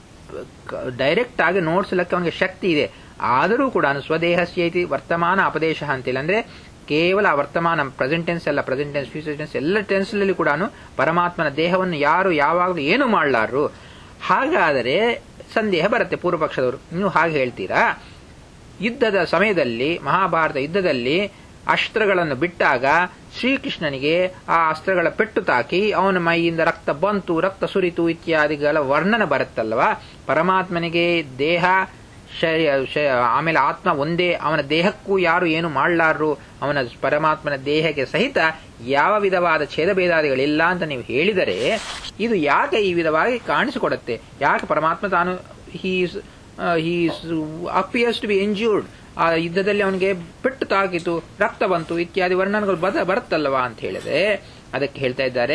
ಡೈರೆಕ್ಟ್ ಆಗಿ ನೋಡ್ಸಲಕ್ಕೆ ಅವನಿಗೆ ಶಕ್ತಿ ಇದೆ ಆದರೂ ಕೂಡ ಸ್ವದೇಹಸ್ಯ ಇತಿ ವರ್ತಮಾನ ಅಪದೇಶ ಅಂತಿಲ್ಲ ಅಂದ್ರೆ ಕೇವಲ ವರ್ತಮಾನ ಪ್ರೆಸೆಂಟ್ ಟೆನ್ಸ್ ಎಲ್ಲ ಪ್ರೆಸೆಂಟ್ ಟೆನ್ಸ್ ಫ್ಯೂಚರ್ ಟೆನ್ಸ್ ಎಲ್ಲ ಟೆನ್ಸ್ನಲ್ಲಿ ಕೂಡ ಪರಮಾತ್ಮನ ದೇಹವನ್ನು ಯಾರು ಯಾವಾಗಲೂ ಏನು ಮಾಡಲಾರರು ಹಾಗಾದರೆ ಸಂದೇಹ ಬರುತ್ತೆ ಪೂರ್ವ ಪಕ್ಷದವರು ನೀವು ಹಾಗೆ ಹೇಳ್ತೀರಾ ಯುದ್ಧದ ಸಮಯದಲ್ಲಿ ಮಹಾಭಾರತ ಯುದ್ಧದಲ್ಲಿ ಅಸ್ತ್ರಗಳನ್ನು ಬಿಟ್ಟಾಗ ಶ್ರೀಕೃಷ್ಣನಿಗೆ ಆ ಅಸ್ತ್ರಗಳ ಪೆಟ್ಟು ತಾಕಿ ಅವನ ಮೈಯಿಂದ ರಕ್ತ ಬಂತು ರಕ್ತ ಸುರಿತು ಇತ್ಯಾದಿಗಳ ವರ್ಣನೆ ಬರುತ್ತಲ್ವಾ ಪರಮಾತ್ಮನಿಗೆ ದೇಹ ಆಮೇಲೆ ಆತ್ಮ ಒಂದೇ ಅವನ ದೇಹಕ್ಕೂ ಯಾರು ಏನು ಮಾಡಲಾರರು ಅವನ ಪರಮಾತ್ಮನ ದೇಹಕ್ಕೆ ಸಹಿತ ಯಾವ ವಿಧವಾದ ಛೇದಭೇದಾದಿಗಳಿಲ್ಲ ಅಂತ ನೀವು ಹೇಳಿದರೆ ಇದು ಯಾಕೆ ಈ ವಿಧವಾಗಿ ಕಾಣಿಸಿಕೊಡುತ್ತೆ ಯಾಕೆ ಪರಮಾತ್ಮ ತಾನು he's he's appears to be injured ಆ ಯುದ್ಧದಲ್ಲಿ ಅವನಿಗೆ ಪೆಟ್ಟು ತಾಕಿತು ರಕ್ತ ಬಂತು ಇತ್ಯಾದಿ ವರ್ಣನೆಗಳು ಬದ ಬರುತ್ತಲ್ವಾ ಅಂತ ಹೇಳಿದ್ರೆ ಅದಕ್ಕೆ ಹೇಳ್ತಾ ಇದ್ದಾರೆ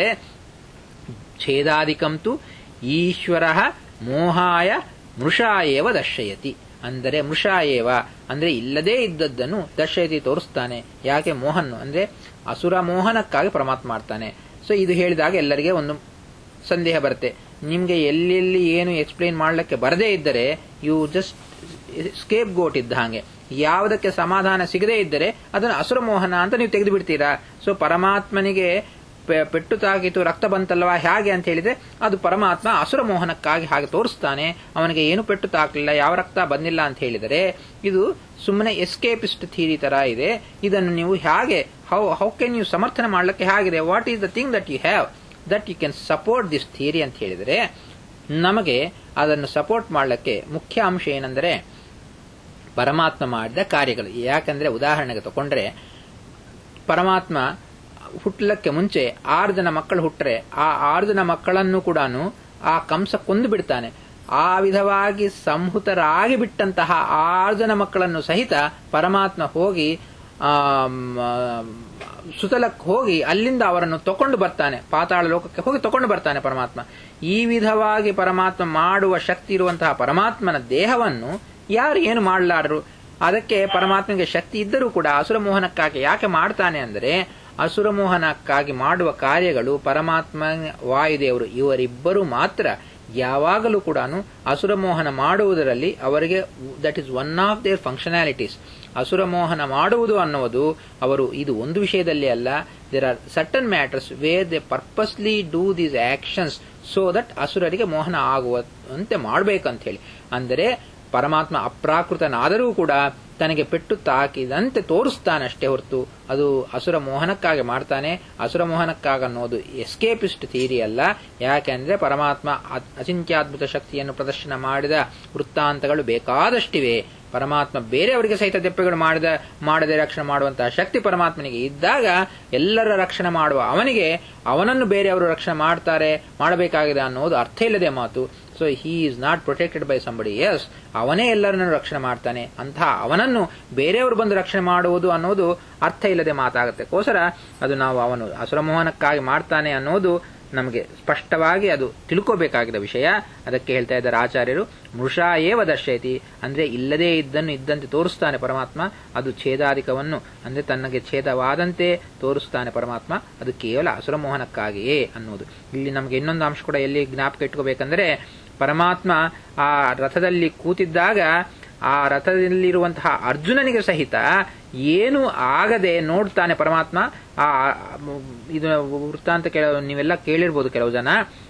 ಛೇದಾದಿಕಂತು ಈಶ್ವರ ಮೋಹಾಯ ಮೃಷಾಯೇವ ದರ್ಶಯತಿ ಅಂದರೆ ಮೃಷಾಯೇವ ಅಂದ್ರೆ ಇಲ್ಲದೇ ಇದ್ದದ್ದನ್ನು ದರ್ಶಯತಿ ತೋರಿಸ್ತಾನೆ ಯಾಕೆ ಮೋಹನ್ನು ಅಂದ್ರೆ ಅಸುರ ಮೋಹನಕ್ಕಾಗಿ ಪರಮಾತ್ಮ ಮಾಡ್ತಾನೆ ಸೊ ಇದು ಹೇಳಿದಾಗ ಎಲ್ಲರಿಗೆ ಒಂದು ಸಂದೇಹ ಬರುತ್ತೆ ನಿಮ್ಗೆ ಎಲ್ಲೆಲ್ಲಿ ಏನು ಎಕ್ಸ್ಪ್ಲೈನ್ ಮಾಡ್ಲಿಕ್ಕೆ ಬರದೇ ಇದ್ದರೆ ಯು ಜಸ್ಟ್ ಸ್ಕೇಪ್ ಗೋಟ್ ಇದ್ದ ಹಾಗೆ ಯಾವುದಕ್ಕೆ ಸಮಾಧಾನ ಸಿಗದೇ ಇದ್ದರೆ ಅದನ್ನು ಅಸುರ ಮೋಹನ ಅಂತ ನೀವು ತೆಗೆದು ಬಿಡ್ತೀರಾ ಸೊ ಪರಮಾತ್ಮನಿಗೆ ಪೆಟ್ಟು ತಾಗಿತು ರಕ್ತ ಬಂತಲ್ವಾ ಹೇಗೆ ಅಂತ ಹೇಳಿದ್ರೆ ಅದು ಪರಮಾತ್ಮ ಅಸುರ ಮೋಹನಕ್ಕಾಗಿ ಹಾಗೆ ತೋರಿಸ್ತಾನೆ ಅವನಿಗೆ ಏನು ಪೆಟ್ಟು ತಾಕಲಿಲ್ಲ ಯಾವ ರಕ್ತ ಬಂದಿಲ್ಲ ಅಂತ ಹೇಳಿದರೆ ಇದು ಸುಮ್ಮನೆ ಎಸ್ಕೇಪಿಸ್ಟ್ ಥಿಯರಿ ತರ ಇದೆ ಇದನ್ನು ನೀವು ಹೇಗೆ ಹೌ ಹೌ ಕ್ಯಾನ್ ಯು ಸಮರ್ಥನೆ ಮಾಡಲಿಕ್ಕೆ ಹೇಗಿದೆ what is the thing that you have that you can support this theory ಅಂತ ಹೇಳಿದರೆ ನಮಗೆ ಅದನ್ನು ಸಪೋರ್ಟ್ ಮಾಡಲಿಕ್ಕೆ ಮುಖ್ಯ ಅಂಶ ಏನೆಂದರೆ ಪರಮಾತ್ಮ ಮಾಡಿದ ಕಾರ್ಯಗಳು ಯಾಕಂದ್ರೆ ಉದಾಹರಣೆಗೆ ತಗೊಂಡ್ರೆ ಪರಮಾತ್ಮ ಹುಟ್ಟಲಕ್ಕೆ ಮುಂಚೆ ಆರು ಜನ ಮಕ್ಕಳು ಹುಟ್ಟರೆ ಆ ಆರು ಜನ ಮಕ್ಕಳನ್ನು ಕೂಡ ಆ ಕಂಸ ಕೊಂದು ಬಿಡ್ತಾನೆ ಆ ವಿಧವಾಗಿ ಸಂಹುತರಾಗಿ ಬಿಟ್ಟಂತಹ ಆರು ಜನ ಮಕ್ಕಳನ್ನು ಸಹಿತ ಪರಮಾತ್ಮ ಹೋಗಿ ಸುತಲಕ್ಕೆ ಹೋಗಿ ಅಲ್ಲಿಂದ ಅವರನ್ನು ತಕೊಂಡು ಬರ್ತಾನೆ ಪಾತಾಳ ಲೋಕಕ್ಕೆ ಹೋಗಿ ತಕೊಂಡು ಬರ್ತಾನೆ ಪರಮಾತ್ಮ ಈ ವಿಧವಾಗಿ ಪರಮಾತ್ಮ ಮಾಡುವ ಶಕ್ತಿ ಇರುವಂತಹ ಪರಮಾತ್ಮನ ದೇಹವನ್ನು ಯಾರು ಏನು ಮಾಡಲಾರರು ಅದಕ್ಕೆ ಪರಮಾತ್ಮನಿಗೆ ಶಕ್ತಿ ಇದ್ದರೂ ಕೂಡ ಅಸುರ ಮೋಹನಕ್ಕಾಗಿ ಯಾಕೆ ಮಾಡ್ತಾನೆ ಅಂದರೆ ಅಸುರ ಮೋಹನಕ್ಕಾಗಿ ಮಾಡುವ ಕಾರ್ಯಗಳು ಪರಮಾತ್ಮ ವಾಯುದೇವರು ಇವರಿಬ್ಬರು ಮಾತ್ರ ಯಾವಾಗಲೂ ಕೂಡ ಅಸುರ ಮೋಹನ ಮಾಡುವುದರಲ್ಲಿ ಅವರಿಗೆ that is one of their functionalities ಅಸುರ ಮೋಹನ ಮಾಡುವುದು ಅನ್ನುವುದು ಅವರು ಇದು ಒಂದು ವಿಷಯದಲ್ಲಿ ಅಲ್ಲ there are certain matters where they purposely do these actions so that ಅಸುರರಿಗೆ ಮೋಹನ ಆಗುವಂತೆ ಮಾಡಬೇಕಂತ ಹೇಳಿ ಅಂದರೆ ಪರಮಾತ್ಮ ಅಪ್ರಾಕೃತನಾದರೂ ಕೂಡ ತನಗೆ ಪೆಟ್ಟು ತಾಕಿದಂತೆ ತೋರಿಸ್ತಾನಷ್ಟೇ ಹೊರತು ಅದು ಅಸುರ ಮೋಹನಕ್ಕಾಗಿ ಮಾಡ್ತಾನೆ ಅಸುರ ಮೋಹನಕ್ಕಾಗನ್ನೋದು ಎಸ್ಕೇಪಿಸ್ಟ್ ಥಿಯರಿ ಅಲ್ಲ ಯಾಕೆಂದ್ರೆ ಪರಮಾತ್ಮ ಅಚಿಂತ್ಯಾದ್ಭುತ ಶಕ್ತಿಯನ್ನು ಪ್ರದರ್ಶನ ಮಾಡಿದ ವೃತ್ತಾಂತಗಳು ಬೇಕಾದಷ್ಟಿವೆ ಪರಮಾತ್ಮ ಬೇರೆಯವರಿಗೆ ಸಹಿತ ತೆಪ್ಪೆಗಳು ಮಾಡಿದ ಮಾಡದೆ ರಕ್ಷಣೆ ಮಾಡುವಂತಹ ಶಕ್ತಿ ಪರಮಾತ್ಮನಿಗೆ ಇದ್ದಾಗ ಎಲ್ಲರ ರಕ್ಷಣೆ ಮಾಡುವ ಅವನಿಗೆ ಅವನನ್ನು ಬೇರೆಯವರು ರಕ್ಷಣೆ ಮಾಡ್ತಾರೆ ಮಾಡಬೇಕಾಗಿದೆ ಅನ್ನೋದು ಅರ್ಥ ಇಲ್ಲದೆ ಮಾತು so he is not protected by somebody as ಅವನೇ ಎಲ್ಲರನ್ನು ರಕ್ಷಣೆ ಮಾಡ್ತಾನೆ ಅಂತಹ ಅವನನ್ನು ಬೇರೆಯವರು ಬಂದು ರಕ್ಷಣೆ ಮಾಡುವುದು ಅನ್ನೋದು ಅರ್ಥ ಇಲ್ಲದೆ ಮಾತಾಗುತ್ತೆ ಕೋಸರ ಅದು ನಾವು ಅವನು ಅಸುರಮೋಹನಕ್ಕಾಗಿ ಮಾಡ್ತಾನೆ ಅನ್ನೋದು ನಮಗೆ ಸ್ಪಷ್ಟವಾಗಿ ಅದು ತಿಳ್ಕೋಬೇಕಾಗಿದ್ದ ವಿಷಯ ಅದಕ್ಕೆ ಹೇಳ್ತಾ ಇದ್ದಾರೆ ಆಚಾರ್ಯರು ಮೃಷಾ ಏವ ದರ್ಶಯತಿ ಅಂದ್ರೆ ಇಲ್ಲದೇ ಇದ್ದನ್ನು ಇದ್ದಂತೆ ತೋರಿಸ್ತಾನೆ ಪರಮಾತ್ಮ ಅದು ಛೇದಾಧಿಕವನ್ನು ಅಂದ್ರೆ ತನ್ನಗೆ ಛೇದವಾದಂತೆ ತೋರಿಸ್ತಾನೆ ಪರಮಾತ್ಮ ಅದು ಕೇವಲ ಅಸುರಮೋಹನಕ್ಕಾಗಿಯೇ ಅನ್ನೋದು ಇಲ್ಲಿ ನಮಗೆ ಇನ್ನೊಂದು ಅಂಶ ಕೂಡ ಎಲ್ಲಿ ಜ್ಞಾಪಕ ಇಟ್ಕೋಬೇಕಂದ್ರೆ ಪರಮಾತ್ಮ ಆ ರಥದಲ್ಲಿ ಕೂತಿದ್ದಾಗ ಆ ರಥದಲ್ಲಿರುವಂತಹ ಅರ್ಜುನನಿಗೆ ಸಹಿತ ಏನು ಆಗದೆ ನೋಡ್ತಾನೆ ಪರಮಾತ್ಮ ಆ ಇದು ವೃತ್ತಾಂತ ಕೆಲವು ನೀವೆಲ್ಲ ಕೇಳಿರ್ಬೋದು ಕೆಲವು ಜನ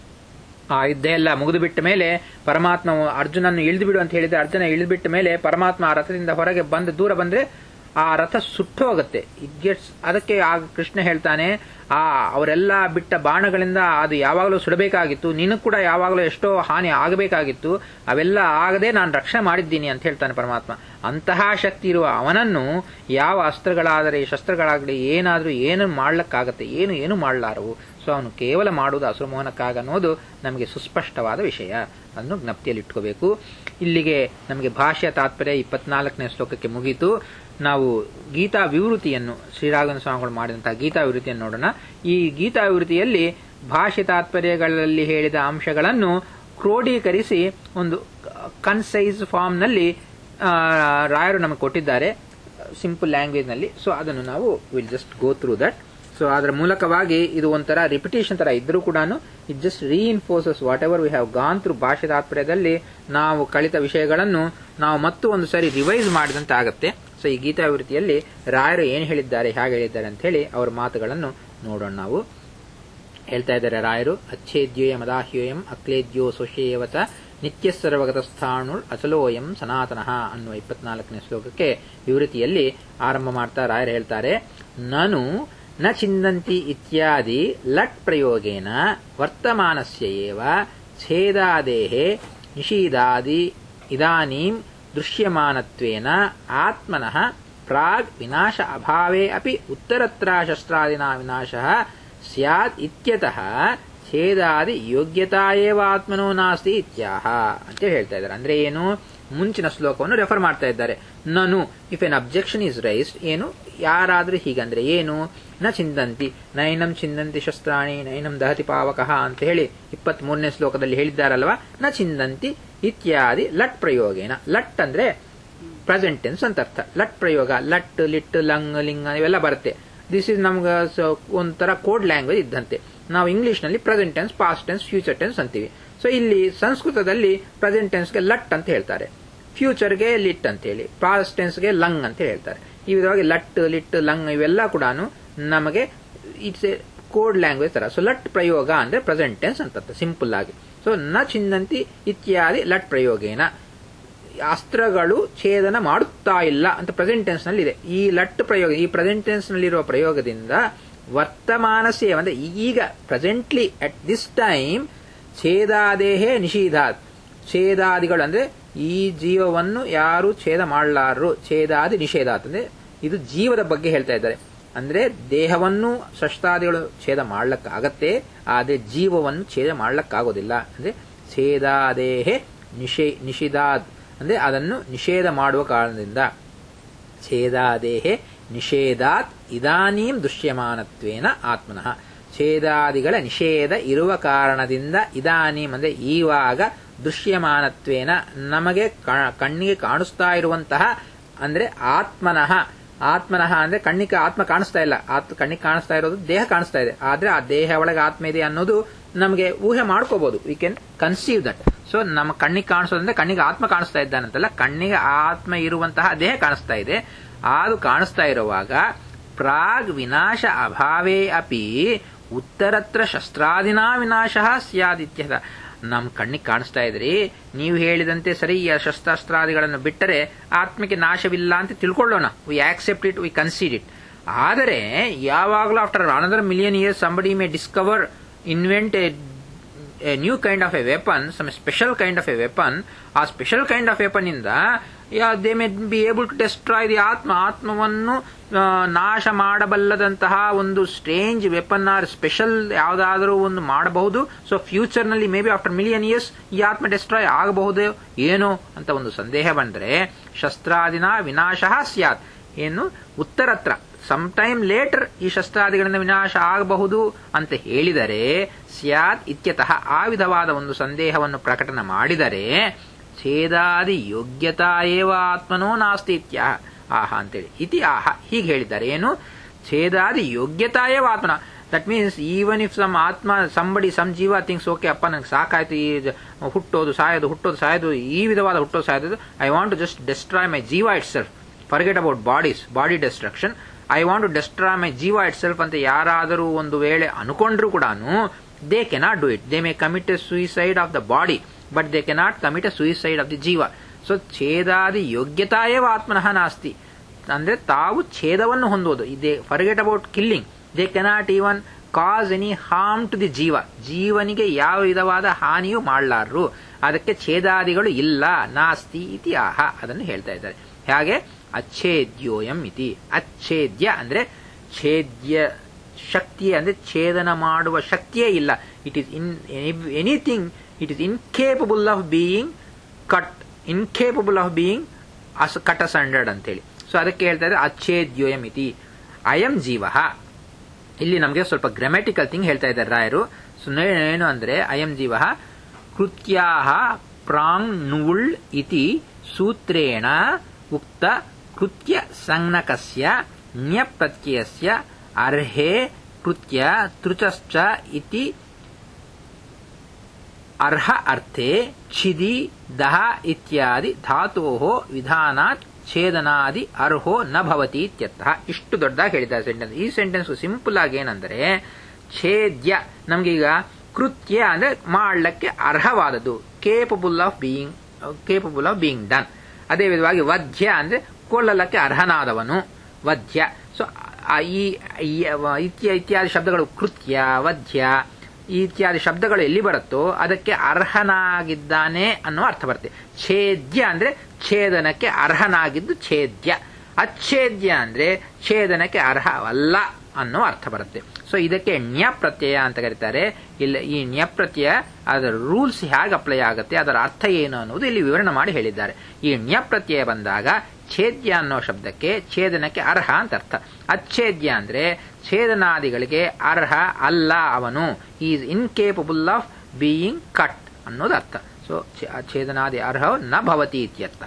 ಆ ಯುದ್ಧ ಎಲ್ಲ ಮುಗಿದು ಬಿಟ್ಟ ಮೇಲೆ ಪರಮಾತ್ಮ ಅರ್ಜುನನ್ನು ಇಳಿದು ಬಿಡು ಅಂತ ಹೇಳಿದ್ರೆ ಅರ್ಜುನ ಇಳಿದು ಬಿಟ್ಟ ಮೇಲೆ ಪರಮಾತ್ಮ ಆ ರಥದಿಂದ ಹೊರಗೆ ಬಂದು ದೂರ ಬಂದ್ರೆ ಆ ರಥ ಸುಟ್ಟು ಹೋಗುತ್ತೆ ಇಟ್ ಗೆಟ್ಸ್ ಅದಕ್ಕೆ ಆ ಕೃಷ್ಣ ಹೇಳ್ತಾನೆ ಆ ಅವರೆಲ್ಲ ಬಿಟ್ಟ ಬಾಣಗಳಿಂದ ಅದು ಯಾವಾಗಲೂ ಸುಡಬೇಕಾಗಿತ್ತು ನಿನಗೆ ಕೂಡ ಯಾವಾಗಲೂ ಎಷ್ಟೋ ಹಾನಿ ಆಗಬೇಕಾಗಿತ್ತು ಅವೆಲ್ಲ ಆಗದೆ ನಾನು ರಕ್ಷಣೆ ಮಾಡಿದ್ದೀನಿ ಅಂತ ಹೇಳ್ತಾನೆ ಪರಮಾತ್ಮ ಅಂತಹ ಶಕ್ತಿ ಇರುವ ಅವನನ್ನು ಯಾವ ಅಸ್ತ್ರಗಳಾದರೆ ಶಸ್ತ್ರಗಳಾಗಲಿ ಏನಾದರೂ ಏನು ಮಾಡ್ಲಕ್ಕಾಗತ್ತೆ ಏನು ಏನು ಮಾಡಲಾರವು ಸೊ ಅವನು ಕೇವಲ ಮಾಡುವುದು ಅಸುರಮೋಹನಕ್ಕಾಗನ್ನೋದು ನಮಗೆ ಸುಸ್ಪಷ್ಟವಾದ ವಿಷಯ ಅದನ್ನು ಜ್ಞಪ್ತಿಯಲ್ಲಿ ಇಟ್ಕೋಬೇಕು ಇಲ್ಲಿಗೆ ನಮಗೆ ಭಾಷೆಯ ತಾತ್ಪರ್ಯ ಇಪ್ಪತ್ನಾಲ್ಕನೇ ಶ್ಲೋಕಕ್ಕೆ ಮುಗೀತು ನಾವು ಗೀತಾ ವಿವೃತಿಯನ್ನು ಶ್ರೀರಾಘವನ ಸ್ವಾಮಿಗಳು ಮಾಡಿದಂತಹ ಗೀತಾ ವಿವೃತಿಯನ್ನು ನೋಡೋಣ ಈ ಗೀತಾ ವಿವೃತಿಯಲ್ಲಿ ಭಾಷೆ ತಾತ್ಪರ್ಯಗಳಲ್ಲಿ ಹೇಳಿದ ಅಂಶಗಳನ್ನು ಕ್ರೋಢೀಕರಿಸಿ ಒಂದು ಕನ್ಸೈಸ್ ಫಾರ್ಮ್ನಲ್ಲಿ ರಾಯರು ನಮಗೆ ಕೊಟ್ಟಿದ್ದಾರೆ ಸಿಂಪಲ್ ಲ್ಯಾಂಗ್ವೇಜ್ನಲ್ಲಿ ಸೊ ಅದನ್ನು ನಾವು will just go through that so ಅದರ ಮೂಲಕವಾಗಿ ಇದು ಒಂಥರ ರಿಪಿಟೇಷನ್ ತರ ಇದ್ರೂ ಕೂಡ it just reinforces whatever we have gone through ಭಾಷೆ ತಾತ್ಪರ್ಯದಲ್ಲಿ ನಾವು ಕಲಿತ ವಿಷಯಗಳನ್ನು ನಾವು ಮತ್ತು ಒಂದು ಸರಿ ರಿವೈಸ್ ಮಾಡಿದಂತೆ ಆಗುತ್ತೆ ಸೊ ಈ ಗೀತಾವೃತ್ತಿಯಲ್ಲಿ ರಾಯರು ಏನು ಹೇಳಿದ್ದಾರೆ ಹೇಗೆ ಹೇಳಿದ್ದಾರೆ ಅಂತ ಹೇಳಿ ಅವರ ಮಾತುಗಳನ್ನು ನೋಡೋಣ ನಾವು ಹೇಳ್ತಾ ಇದ್ದಾರೆ ರಾಯರು ಅಚ್ಛೇದ್ಯೋಯ ಮದಾಹ್ಯೋಯಂ ಅಕ್ಲೇದ್ಯೋ ಸೋಷೇಯವತ ನಿತ್ಯ ಸರ್ವಗತ ಸ್ಥಾಣುಳ್ ಅಚಲೋಯಂ ಸನಾತನಃ ಅನ್ನುವ ಇಪ್ಪತ್ನಾಲ್ಕನೇ ಶ್ಲೋಕಕ್ಕೆ ವಿವೃತಿಯಲ್ಲಿ ಆರಂಭ ಮಾಡ್ತಾ ರಾಯರು ಹೇಳ್ತಾರೆ ನಾನು ನ ಚಿಂದಂತಿ ಇತ್ಯಾದಿ ಲಟ್ ಪ್ರಯೋಗೇನ ವರ್ತಮಾನಸ್ಯ ಏವ ಛೇದಾದೇಹೆ ನಿಷೀದಾದಿ ಇದಾನೀಂ ದೃಶ್ಯಮಾನತ್ವೇನ ಆತ್ಮನಃ ಪ್ರಾಗ್ ವಿನಾಶ ಅಭಾವೇ ಅಪಿ ಉತ್ತರತ್ರ ಶಸ್ತ್ರಾದಿನ ವಿನಾಶಃ ಸ್ಯಾತ್ ಇತ್ಯತಃ ಛೇದಾದಿ ಯೋಗ್ಯತಾ ಏವ ಆತ್ಮನೋ ನಾಸ್ತಿ ಇತ್ಯಾಹ ಅಂತ ಹೇಳ್ತಾ ಇದ್ದಾರೆ ಅಂದ್ರೆ ಏನು ಮುಂಚಿನ ಶ್ಲೋಕವನ್ನು ರೆಫರ್ ಮಾಡ್ತಾ ಇದ್ದಾರೆ ನಾನು if an objection is raised ಏನು ಯಾರಾದ್ರೂ ಹೀಗಂದ್ರೆ ಏನು ನ ಚಿಂದಂತಿ ನೈನಂ ಚಿಂದಂತಿ ಶಸ್ತ್ರಾಣಿ ನೈನಂ ದಹತಿ ಪಾವಕಃ ಅಂತ ಹೇಳಿ ಇಪ್ಪತ್ತ್ ಮೂರನೇ ಶ್ಲೋಕದಲ್ಲಿ ಹೇಳಿದ್ದಾರಲ್ವಾ ನ ಚಿಂದಂತಿ ಇತ್ಯಾದಿ ಲಟ್ ಪ್ರಯೋಗೇನ ಲಟ್ ಅಂದ್ರೆ ಪ್ರೆಸೆಂಟ್ ಟೆನ್ಸ್ ಅಂತ ಅರ್ಥ ಲಟ್ ಪ್ರಯೋಗ ಲಟ್ ಲಿಟ್ ಲಂಗ್ ಲಿಂಗ ಇವೆಲ್ಲ ಬರುತ್ತೆ ದಿಸ್ ಇಸ್ ನಮ್ಗೆ ಒಂಥರ ಕೋಡ್ ಲ್ಯಾಂಗ್ವೇಜ್ ಇದ್ದಂತೆ ನಾವು ಇಂಗ್ಲಿಷ್ ನಲ್ಲಿ present tense past tense future tense ಅಂತೀವಿ ಸೊ ಇಲ್ಲಿ ಸಂಸ್ಕೃತದಲ್ಲಿ ಪ್ರೆಸೆಂಟ್ ಟೆನ್ಸ್ಗೆ ಲಟ್ ಅಂತ ಹೇಳ್ತಾರೆ ಫ್ಯೂಚರ್ಗೆ ಲಿಟ್ ಅಂತ ಹೇಳಿ ಪಾಸ್ಟ್ ಟೆನ್ಸ್ಗೆ ಲಂಗ್ ಅಂತ ಹೇಳ್ತಾರೆ ಈ ವಿಧವಾಗಿ ಲಟ್ ಲಿಟ್ ಲಂಗ್ ಇವೆಲ್ಲ ಕೂಡ ನಮಗೆ ಇಟ್ಸ್ ಎ ಕೋಡ್ ಲ್ಯಾಂಗ್ವೇಜ್ ತರ ಸೊ ಲಟ್ ಪ್ರಯೋಗ ಅಂದ್ರೆ ಪ್ರೆಸೆಂಟ್ ಟೆನ್ಸ್ ಅಂತ ಸಿಂಪಲ್ ಆಗಿ ಸೊ ನ ಚಿನ್ನಂತಿ ಇತ್ಯಾದಿ ಲಟ್ ಪ್ರಯೋಗೇನ ಅಸ್ತ್ರಗಳು ಛೇದನ ಮಾಡುತ್ತಾ ಇಲ್ಲ ಅಂತ ಪ್ರೆಸೆಂಟ್ ಟೆನ್ಸ್ ನಲ್ಲಿ ಇದೆ ಈ ಲಟ್ ಪ್ರಯೋಗ ಈ ಪ್ರೆಸೆಂಟ್ ಟೆನ್ಸ್ ನಲ್ಲಿರುವ ಪ್ರಯೋಗದಿಂದ ವರ್ತಮಾನ ಸೇವೆ ಅಂದ್ರೆ ಈಗ ಪ್ರೆಸೆಂಟ್ಲಿ ಅಟ್ ದಿಸ್ ಟೈಮ್ ಛೇದಾದೇಹೇ ನಿಷೀಧಾತ್ ಛೇದಾದಿಗಳು ಅಂದ್ರೆ ಈ ಜೀವವನ್ನು ಯಾರು ಛೇದ ಮಾಡಲಾರರು ಛೇದಾದಿ ನಿಷೇಧಾತ್ ಅಂದ್ರೆ ಇದು ಜೀವದ ಬಗ್ಗೆ ಹೇಳ್ತಾ ಇದ್ದಾರೆ ಅಂದ್ರೆ ದೇಹವನ್ನು ಶಸ್ತ್ರಾದಿಗಳು ಛೇದ ಮಾಡ್ಲಕ್ಕಾಗತ್ತೆ ಆದ್ರೆ ಜೀವವನ್ನು ಛೇದ ಮಾಡ್ಲಕ್ಕಾಗೋದಿಲ್ಲ ಅಂದ್ರೆ ಛೇದಾದೇಹೆ ನಿಷೇ ನಿಷಿದಾದ್ ಅಂದ್ರೆ ಅದನ್ನು ನಿಷೇಧ ಮಾಡುವ ಕಾರಣದಿಂದ ಛೇದಾದೇಹೆ ನಿಷೇಧಾತ್ ಇದಾನೀಂ ದೃಶ್ಯಮಾನತ್ವೇನ ಆತ್ಮನಃ ಛೇದಾದಿಗಳ ನಿಷೇಧ ಇರುವ ಕಾರಣದಿಂದ ಇದಾನೀಂ ಅಂದ್ರೆ ಈವಾಗ ದೃಶ್ಯಮಾನತ್ವೇನ ನಮಗೆ ಕಣ್ಣಿಗೆ ಕಾಣಿಸ್ತಾ ಇರುವಂತಹ ಅಂದ್ರೆ ಆತ್ಮನಃ ಆತ್ಮನಃ ಅಂದ್ರೆ ಕಣ್ಣಿಗೆ ಆತ್ಮ ಕಾಣಿಸ್ತಾ ಇಲ್ಲ ಆತ್ ಕಣ್ಣಿಗೆ ಕಾಣಿಸ್ತಾ ಇರೋದು ದೇಹ ಕಾಣಿಸ್ತಾ ಇದೆ ಆದ್ರೆ ಆ ದೇಹ ಒಳಗೆ ಆತ್ಮ ಇದೆ ಅನ್ನೋದು ನಮಗೆ ಊಹೆ ಮಾಡ್ಕೋಬಹುದು we can conceive that so ನಮ್ಮ ಕಣ್ಣಿಗೆ ಕಾಣಿಸೋದಂದ್ರೆ ಕಣ್ಣಿಗೆ ಆತ್ಮ ಕಾಣಿಸ್ತಾ ಇದ್ದಾನಂತಲ್ಲ ಕಣ್ಣಿಗೆ ಆತ್ಮ ಇರುವಂತಹ ದೇಹ ಕಾಣಿಸ್ತಾ ಇದೆ ಅದು ಕಾಣಿಸ್ತಾ ಇರುವಾಗ ಪ್ರಾಗ್ ವಿನಾಶ ಅಭಾವೇ ಅಪಿ ಉತ್ತರತ್ರ ಶಸ್ತ್ರಾದಿನಾ ವಿನಾಶ ಸ್ಯಾದಿತ್ಯದ ನಮ್ಮ ಕಣ್ಣಿಗೆ ಕಾಣಿಸ್ತಾ ಇದ್ರಿ ನೀವು ಹೇಳಿದಂತೆ ಸರಿ ಈ ಶಸ್ತ್ರಾಸ್ತ್ರಾದಿಗಳನ್ನು ಬಿಟ್ಟರೆ ಆತ್ಮಕ್ಕೆ ನಾಶವಿಲ್ಲ ಅಂತ ತಿಳ್ಕೊಳ್ಳೋಣ we accept it we concede it ಆದರೆ ಯಾವಾಗಲೂ after another million years somebody may discover invent a new kind of a weapon some special kind of a weapon a special kind of weapon ಇಂದ they may be able to destroy the ಆತ್ಮ ಆತ್ಮವನ್ನು ನಾಶ ಮಾಡಬಲ್ಲದಂತಹ ಒಂದು strange weapon R special ಯಾವುದಾದರೂ ಒಂದು ಮಾಡಬಹುದು so future ನಲ್ಲಿ may be after million years ಈ ಆತ್ಮ ಡೆಸ್ಟ್ರಾಯ್ ಆಗಬಹುದು ಏನೋ ಅಂತ ಒಂದು ಸಂದೇಹ ಬಂದ್ರೆ ಶಸ್ತ್ರಾದಿನ ವಿನಾಶ ಸ್ಯಾತ್ ಏನು ಉತ್ತರತ್ರ ಸಮ್ ಟೈಮ್ ಲೇಟರ್ ಈ ಶಸ್ತ್ರಾದಿಗಳಿಂದ ವಿನಾಶ ಆಗಬಹುದು ಅಂತ ಹೇಳಿದರೆ ಸ್ಯಾತ್ ಇತ್ಯತಃ ಆ ವಿಧವಾದ ಒಂದು ಸಂದೇಹವನ್ನು ಪ್ರಕಟಣೆ ಮಾಡಿದರೆ ಛೇದಾದಿ ಯೋಗ್ಯತಾ ಏವ ಆತ್ಮನೋ ನಾಸ್ತಿ ಇತ್ಯಾಹ ಆಹ ಅಂತೇಳಿ ಇತಿ ಆಹ ಹೀಗೆ ಹೇಳಿದ್ದಾರೆ ಏನು ಛೇದಾದಿ ಯೋಗ್ಯತಾ ಏವ ಆತ್ಮನ that means even if some ಆತ್ಮ ಸಂಬಡಿ ಸಮ್ ಜೀವ ಥಿಂಗ್ಸ್ ಓಕೆ ಅಪ್ಪ ನಂಗೆ ಸಾಕಾಯ್ತು ಈ ಹುಟ್ಟೋದು ಸಾಯೋದು ಹುಟ್ಟೋದು ಸಾಯೋದು ಈ ವಿಧವಾದ ಹುಟ್ಟೋದು ಸಾಯೋದು I want to just destroy my ಜೀವ itself forget about bodies body destruction I want to destroy my ಜೀವ ಇಟ್ ಸೆಲ್ಫ್ ಅಂತ ಯಾರಾದರೂ ಒಂದು ವೇಳೆ ಅನ್ಕೊಂಡ್ರು ಕೂಡ they cannot do it they may commit a suicide of the body but they cannot commit a suicide of the ಜೀವ so ಛೇದಾದಿ ಯೋಗ್ಯತಾಯೇವ ಆತ್ಮನಃ ನಾಸ್ತಿ ಅಂದ್ರೆ ತಾವು ಛೇದವನ್ನು ಹೊಂದುವುದು they forget about killing they cannot even cos any harm to the ಜೀವ ಜೀವನಿಗೆ ಯಾವ ವಿಧವಾದ ಹಾನಿಯೂ ಮಾಡಲಾರರು ಅದಕ್ಕೆ ಛೇದಾದಿಗಳು ಇಲ್ಲ ನಾಸ್ತಿ ಇತಿ ಆಹ ಅದನ್ನು ಹೇಳ್ತಾ ಇದ್ದಾರೆ ಹಾಗೆ ಅಚ್ಛೇದ್ಯೋಯಂ ಇತಿ ಅಚ್ಛೇದ್ಯ ಅಂದ್ರೆ ಛೇದ್ಯ ಶಕ್ತಿ ಅಂದ್ರೆ ಛೇದನ ಮಾಡುವ ಶಕ್ತಿಯೇ ಇಲ್ಲ it is in anything it is incapable of being cut incapable of being as cut asundered ಅಂತೇಳಿ ಸೊ ಅದಕ್ಕೆ ಹೇಳ್ತಾ ಇದ್ದಾರೆ ಅಚ್ಛೇದ್ಯೋಯಂ ಇತಿ ಅಯಂ ಜೀವ ಇಲ್ಲಿ ನಮಗೆ ಸ್ವಲ್ಪ ಗ್ರಾಮ್ಯಾಟಿಕಲ್ ಥಿಂಗ್ ಹೇಳ್ತಾ ಇದ್ದಾರೆ ರಾಯರು ಸೊ ಏನು ಅಂದ್ರೆ ಅಯಂ ಜೀವ ಕೃತ್ಯಾ ಪ್ರಾಂಗ್ ನುವುಳ್ ಇತಿ ಸೂತ್ರೇಣ ಉಕ್ತ ಕೃತ್ಯ ಸಂಜ್ಞಕಸ್ಯ ನ್ಯಪ್ರತ್ಯಯಸ್ಯ ಅರ್ಹೆ ಕೃತ್ಯ ತೃಚಶ್ಚ ಇತಿ ಅರ್ಹ ಅರ್ಥೆ ಛಿದಿ ದಹ ಇತ್ಯಾದಿ ಧಾತೋ ವಿಧಾನಾತ್ ಛೇದನಾದಿ ಅರ್ಹೋ ನ ಭವತಿ ಇತ್ಯರ್ಥ ಇಷ್ಟು ದೊಡ್ಡದಾಗಿ ಹೇಳಿದ್ದಾರೆ ಸೆಂಟೆನ್ಸ್ ಈ ಸೆಂಟೆನ್ಸ್ ಸಿಂಪಲ್ ಆಗಿ ಏನಂದ್ರೆ ಛೇದ್ಯ ನಮ್ಗೀಗ ಕೃತ್ಯ ಅಂದ್ರೆ ಮಾಡ್ಲಕ್ಕೆ ಅರ್ಹವಾದದ್ದು capable of being capable of being done ಅದೇ ವಿಧವಾಗಿ ವಧ್ಯ ಅಂದ್ರೆ ಕೊಳ್ಳಲಕ್ಕೆ ಅರ್ಹನಾದವನು ವಧ್ಯ ಸೊ ಈ ಇತ್ಯಾದಿ ಶಬ್ದಗಳು ಕೃತ್ಯ ವಧ್ಯ ಈ ಇತ್ಯಾದಿ ಶಬ್ದಗಳು ಎಲ್ಲಿ ಬರುತ್ತೋ ಅದಕ್ಕೆ ಅರ್ಹನಾಗಿದ್ದಾನೆ ಅನ್ನೋ ಅರ್ಥ ಬರುತ್ತೆ ಛೇದ್ಯ ಅಂದ್ರೆ ಛೇದನಕ್ಕೆ ಅರ್ಹನಾಗಿದ್ದು ಛೇದ್ಯ ಅಚ್ಛೇದ್ಯ ಅಂದ್ರೆ ಛೇದನಕ್ಕೆ ಅರ್ಹವಲ್ಲ ಅನ್ನೋ ಅರ್ಥ ಬರುತ್ತೆ ಸೊ ಇದಕ್ಕೆ ಣ್ಯ ಪ್ರತ್ಯಯ ಅಂತ ಕರೀತಾರೆ ಇಲ್ಲ ಈ ಣ್ಯ ಪ್ರತ್ಯಯ ಅದರ ರೂಲ್ಸ್ ಹೇಗೆ ಅಪ್ಲೈ ಆಗುತ್ತೆ ಅದರ ಅರ್ಥ ಏನು ಅನ್ನೋದು ಇಲ್ಲಿ ವಿವರಣೆ ಮಾಡಿ ಹೇಳಿದ್ದಾರೆ ಈ ಣ್ಯ ಪ್ರತ್ಯಯ ಬಂದಾಗ ಛೇದ್ಯ ಅನ್ನೋ ಶಬ್ದಕ್ಕೆ ಛೇದನಕ್ಕೆ ಅರ್ಹ ಅಂತ ಅರ್ಥ ಅಚ್ಛೇದ್ಯ ಅಂದ್ರೆ ಛೇದನಾದಿಗಳಿಗೆ ಅರ್ಹ ಅಲ್ಲ ಅವನು is incapable of being cut ಅನ್ನೋದು ಅರ್ಥ ಸೊ ಛೇದನಾದಿ ಅರ್ಹ ನ ಭವತಿ ಇತ್ಯರ್ಥ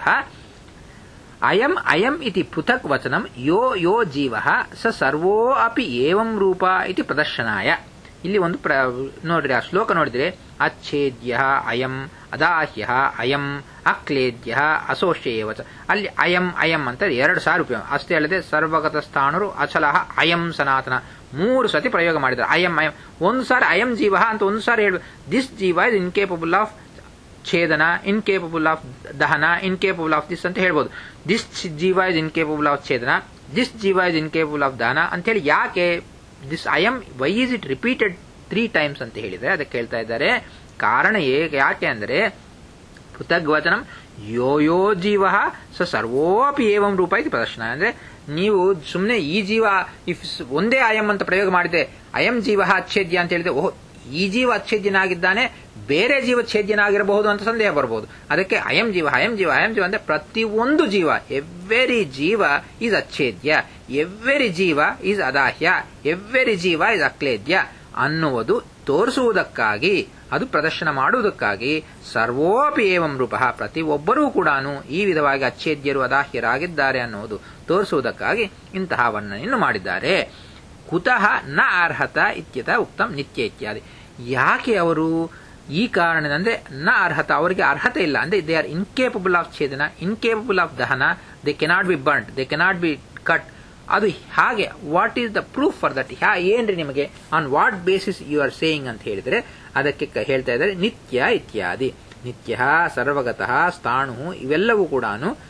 ಅಯಂ ಅಯಂ ಇತಿ ಪೃಥಕ್ ವಚನಂ ಯೋ ಯೋ ಜೀವ ಸ ಸರ್ವೋ ಅಪಿ ಏವಂ ರೂಪ ಇತಿ ಪ್ರದರ್ಶನಾಯ ಇಲ್ಲಿ ಒಂದು ಪ್ರ ನೋಡ್ರಿ ಆ ಶ್ಲೋಕ ನೋಡಿದ್ರೆ ಅಚ್ಛೇದ್ಯ ಅಯಂ ಅದಾಹ್ಯ ಅಯಂ ಅಕ್ಲೇದ್ಯ ಅಸೋಶ್ಯೇವಚ ಅಲ್ಲಿ ಅಯಂ ಅಯಂ ಅಂತ ಎರಡು ಸಾರಿ ಉಪಯೋಗ ಅಷ್ಟೇ ಅಲ್ಲದೆ ಸರ್ವಗತ ಸ್ಥಾನರು ಅಚಲಹ ಅಯಂ ಸನಾತನ ಮೂರು ಸತಿ ಪ್ರಯೋಗ ಮಾಡಿದ್ದಾರೆ ಅಯಂ ಅಯಂ ಒಂದು ಸಾರಿ ಅಯಂ ಜೀವ ಅಂತ ಒಂದು ಸಾರಿ ಹೇಳ್ಬೇಕು ದಿಸ್ ಜೀವ ಇಸ್ ಇನ್ಕೇಪಬಲ್ ಆಫ್ ಛೇದನ ಇನ್ಕೇಪಬಲ್ ಆಫ್ ದಹನ ಇನ್ಕೇಪಬಲ್ ಆಫ್ ದಿಸ್ ಅಂತ ಹೇಳ್ಬೋದು ದಿಸ್ ಜೀವ ಇಸ್ ಇನ್ಕೇಪಬಲ್ ಆಫ್ ಛೇದನ ದಿಸ್ ಜೀವ ಇಸ್ ಇನ್ಕೇಪಬಲ್ ಆಫ್ ದಹನ ಅಂತೇಳಿ ಯಾಕೆ this I am why is it repeated three times ಅಂತ ಹೇಳಿದ್ರೆ ಅದಕ್ಕೆ ಹೇಳ್ತಾ ಇದ್ದಾರೆ ಕಾರಣ ಯಾಕೆ ಅಂದ್ರೆ ಪೃಥಗ್ವಚನಂ ಯೋ ಯೋ ಜೀವ ಸ ಸರ್ವೋಪಿ ಏವಂ ರೂಪ ಇದು ಪ್ರದರ್ಶನ ಅಂದ್ರೆ ನೀವು ಸುಮ್ಮನೆ ಈ ಜೀವ ಇಫ್ ಒಂದೇ ಅಯಂ ಅಂತ ಪ್ರಯೋಗ ಮಾಡಿದೆ ಅಯಂ ಜೀವ ಅಚ್ಛೇದ್ಯ ಅಂತ ಹೇಳಿದ್ರೆ ಓಹ್ ಈ ಜೀವ ಅಚ್ಛೇದ್ಯನಾಗಿದ್ದಾನೆ ಬೇರೆ ಜೀವ ಛೇದ್ಯನಾಗಿರಬಹುದು ಅಂತ ಸಂದೇಹ ಬರಬಹುದು ಅದಕ್ಕೆ ಅಯಂ ಜೀವ ಅಯಂ ಜೀವ ಅಯಂ ಜೀವ ಅಂದ್ರೆ ಪ್ರತಿಯೊಂದು ಜೀವ ಎವ್ವೆರಿ ಜೀವ ಈಸ್ ಅಚ್ಛೇದ್ಯ ಎವ್ವೆರಿ ಜೀವ ಈಸ್ ಅದಾಹ್ಯ ಎವ್ವೆರಿ ಜೀವ ಇಸ್ ಅಕ್ಲೇದ್ಯ ಅನ್ನುವುದು ತೋರಿಸುವುದಕ್ಕಾಗಿ ಅದು ಪ್ರದರ್ಶನ ಮಾಡುವುದಕ್ಕಾಗಿ ಸರ್ವೋಪಿ ಏವಂ ರೂಪ ಪ್ರತಿಯೊಬ್ಬರೂ ಕೂಡ ಈ ವಿಧವಾಗಿ ಅಚ್ಛೇದ್ಯರು ಅದಾಹ್ಯರಾಗಿದ್ದಾರೆ ಅನ್ನುವುದು ತೋರಿಸುವುದಕ್ಕಾಗಿ ಇಂತಹ ವರ್ಣನೆಯನ್ನು ಮಾಡಿದ್ದಾರೆ ಕುತಃ ನ ಅರ್ಹತ ಇತ್ಯತ ಉಕ್ತಂ ನಿತ್ಯ ಇತ್ಯಾದಿ ಯಾಕೆ ಅವರು ಈ ಕಾರಣದಂದ್ರೆ ನ ಅರ್ಹತ ಅವರಿಗೆ ಅರ್ಹತೆ ಇಲ್ಲ ಅಂದ್ರೆ ದೇ ಆರ್ ಇನ್ಕೇಪಬಲ್ ಆಫ್ ಛೇದನ ಇನ್ಕೇಪಬಲ್ ಆಫ್ ದಹನ they cannot be burnt they cannot be cut ಅದು ಹಾಗೆ what is the proof for that ಹ್ಯಾ ಏನ್ರಿ ನಿಮಗೆ on what basis you are saying ಅಂತ ಹೇಳಿದ್ರೆ ಅದಕ್ಕೆ ಕ- ಹೇಳ್ತಾ ಇದ್ದಾರೆ ನಿತ್ಯ ಇತ್ಯಾದಿ ನಿತ್ಯ ಸರ್ವಗತಃ ಸ್ಥಾಣು ಇವೆಲ್ಲವೂ ಕೂಡ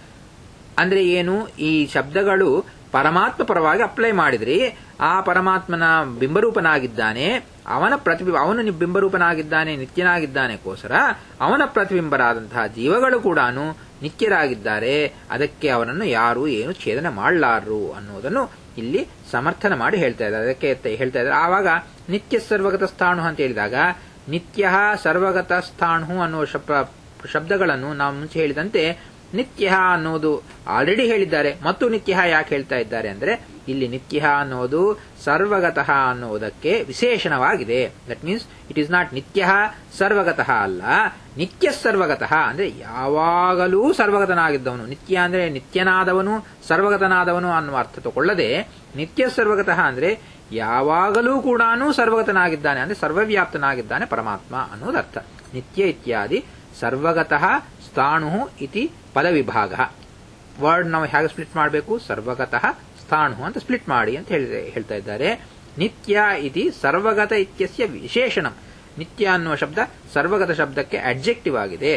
ಅಂದ್ರೆ ಏನು ಈ ಶಬ್ದಗಳು ಪರಮಾತ್ಮ ಪರವಾಗಿ ಅಪ್ಲೈ ಮಾಡಿದ್ರಿ ಆ ಪರಮಾತ್ಮನ ಬಿಂಬರೂಪನಾಗಿದ್ದಾನೆ ಅವನ ಪ್ರತಿಬಿಂಬ ಅವನು ನಿ- ಬಿಂಬರೂಪನಾಗಿದ್ದಾನೆ ನಿತ್ಯನಾಗಿದ್ದಾನೆಗೋಸ್ಕರ ಅವನ ಪ್ರತಿಬಿಂಬರಾದಂತಹ ಜೀವಗಳು ಕೂಡ ನಿತ್ಯರಾಗಿದ್ದಾರೆ ಅದಕ್ಕೆ ಅವನನ್ನು ಯಾರು ಏನು ಛೇದನ ಮಾಡಲಾರರು ಅನ್ನೋದನ್ನು ಇಲ್ಲಿ ಸಮರ್ಥನ ಮಾಡಿ ಹೇಳ್ತಾ ಇದ್ದಾರೆ ಅದಕ್ಕೆ ತ- ಹೇಳ್ತಾ ಇದ್ದಾರೆ ಆವಾಗ ನಿತ್ಯ ಸರ್ವಗತ ಸ್ಥಾಣು ಅಂತ ಹೇಳಿದಾಗ ನಿತ್ಯ ಸರ್ವಗತ ಸ್ಥಾಣು ಅನ್ನುವ ಶಬ್ದ ಶಬ್ದಗಳನ್ನು ನಾವು ಮುಂಚೆ ಹೇಳಿದಂತೆ ನಿತ್ಯ ಅನ್ನೋದು ಆಲ್ರೆಡಿ ಹೇಳಿದ್ದಾರೆ ಮತ್ತು ನಿತ್ಯ ಯಾಕೆ ಹೇಳ್ತಾ ಇದ್ದಾರೆ ಅಂದ್ರೆ ಇಲ್ಲಿ ನಿತ್ಯ ಅನ್ನೋದು ಸರ್ವಗತಃ ಅನ್ನುವುದಕ್ಕೆ ವಿಶೇಷಣವಾಗಿದೆ that means it is not ನಿತ್ಯ ಸರ್ವಗತಃ ಅಲ್ಲ ನಿತ್ಯ ಸರ್ವಗತಃ ಅಂದ್ರೆ ಯಾವಾಗಲೂ ಸರ್ವಗತನಾಗಿದ್ದವನು ನಿತ್ಯ ಅಂದ್ರೆ ನಿತ್ಯನಾದವನು ಸರ್ವಗತನಾದವನು ಅನ್ನುವ ಅರ್ಥ ತಗೊಳ್ಳದೆ ನಿತ್ಯ ಸರ್ವಗತಃ ಅಂದ್ರೆ ಯಾವಾಗಲೂ ಕೂಡ ಸರ್ವಗತನಾಗಿದ್ದಾನೆ ಅಂದ್ರೆ ಸರ್ವವ್ಯಾಪ್ತನಾಗಿದ್ದಾನೆ ಪರಮಾತ್ಮ ಅನ್ನೋದರ್ಥ ನಿತ್ಯ ಇತ್ಯಾದಿ ಸರ್ವಗತಃ ಸ್ಥಾಣು ಇತಿ ಪದವಿಭಾಗ ವರ್ಡ್ ನಾವು ಹೇಗೆ ಸ್ಪ್ಲಿಟ್ ಮಾಡಬೇಕು ಸರ್ವಗತಃ ಸ್ಥಾಣು ಅಂತ ಸ್ಪ್ಲಿಟ್ ಮಾಡಿ ಅಂತ ಹೇಳಿ ಹೇಳ್ತಾ ಇದ್ದಾರೆ ನಿತ್ಯ ಇತಿ ಸರ್ವಗತ ಇತ್ಯಸ್ಯ ವಿಶೇಷಣಂ ನಿತ್ಯ ಅನ್ನುವ ಶಬ್ದ ಸರ್ವಗತ ಶಬ್ದಕ್ಕೆ ಅಡ್ಜೆಕ್ಟಿವ್ ಆಗಿದೆ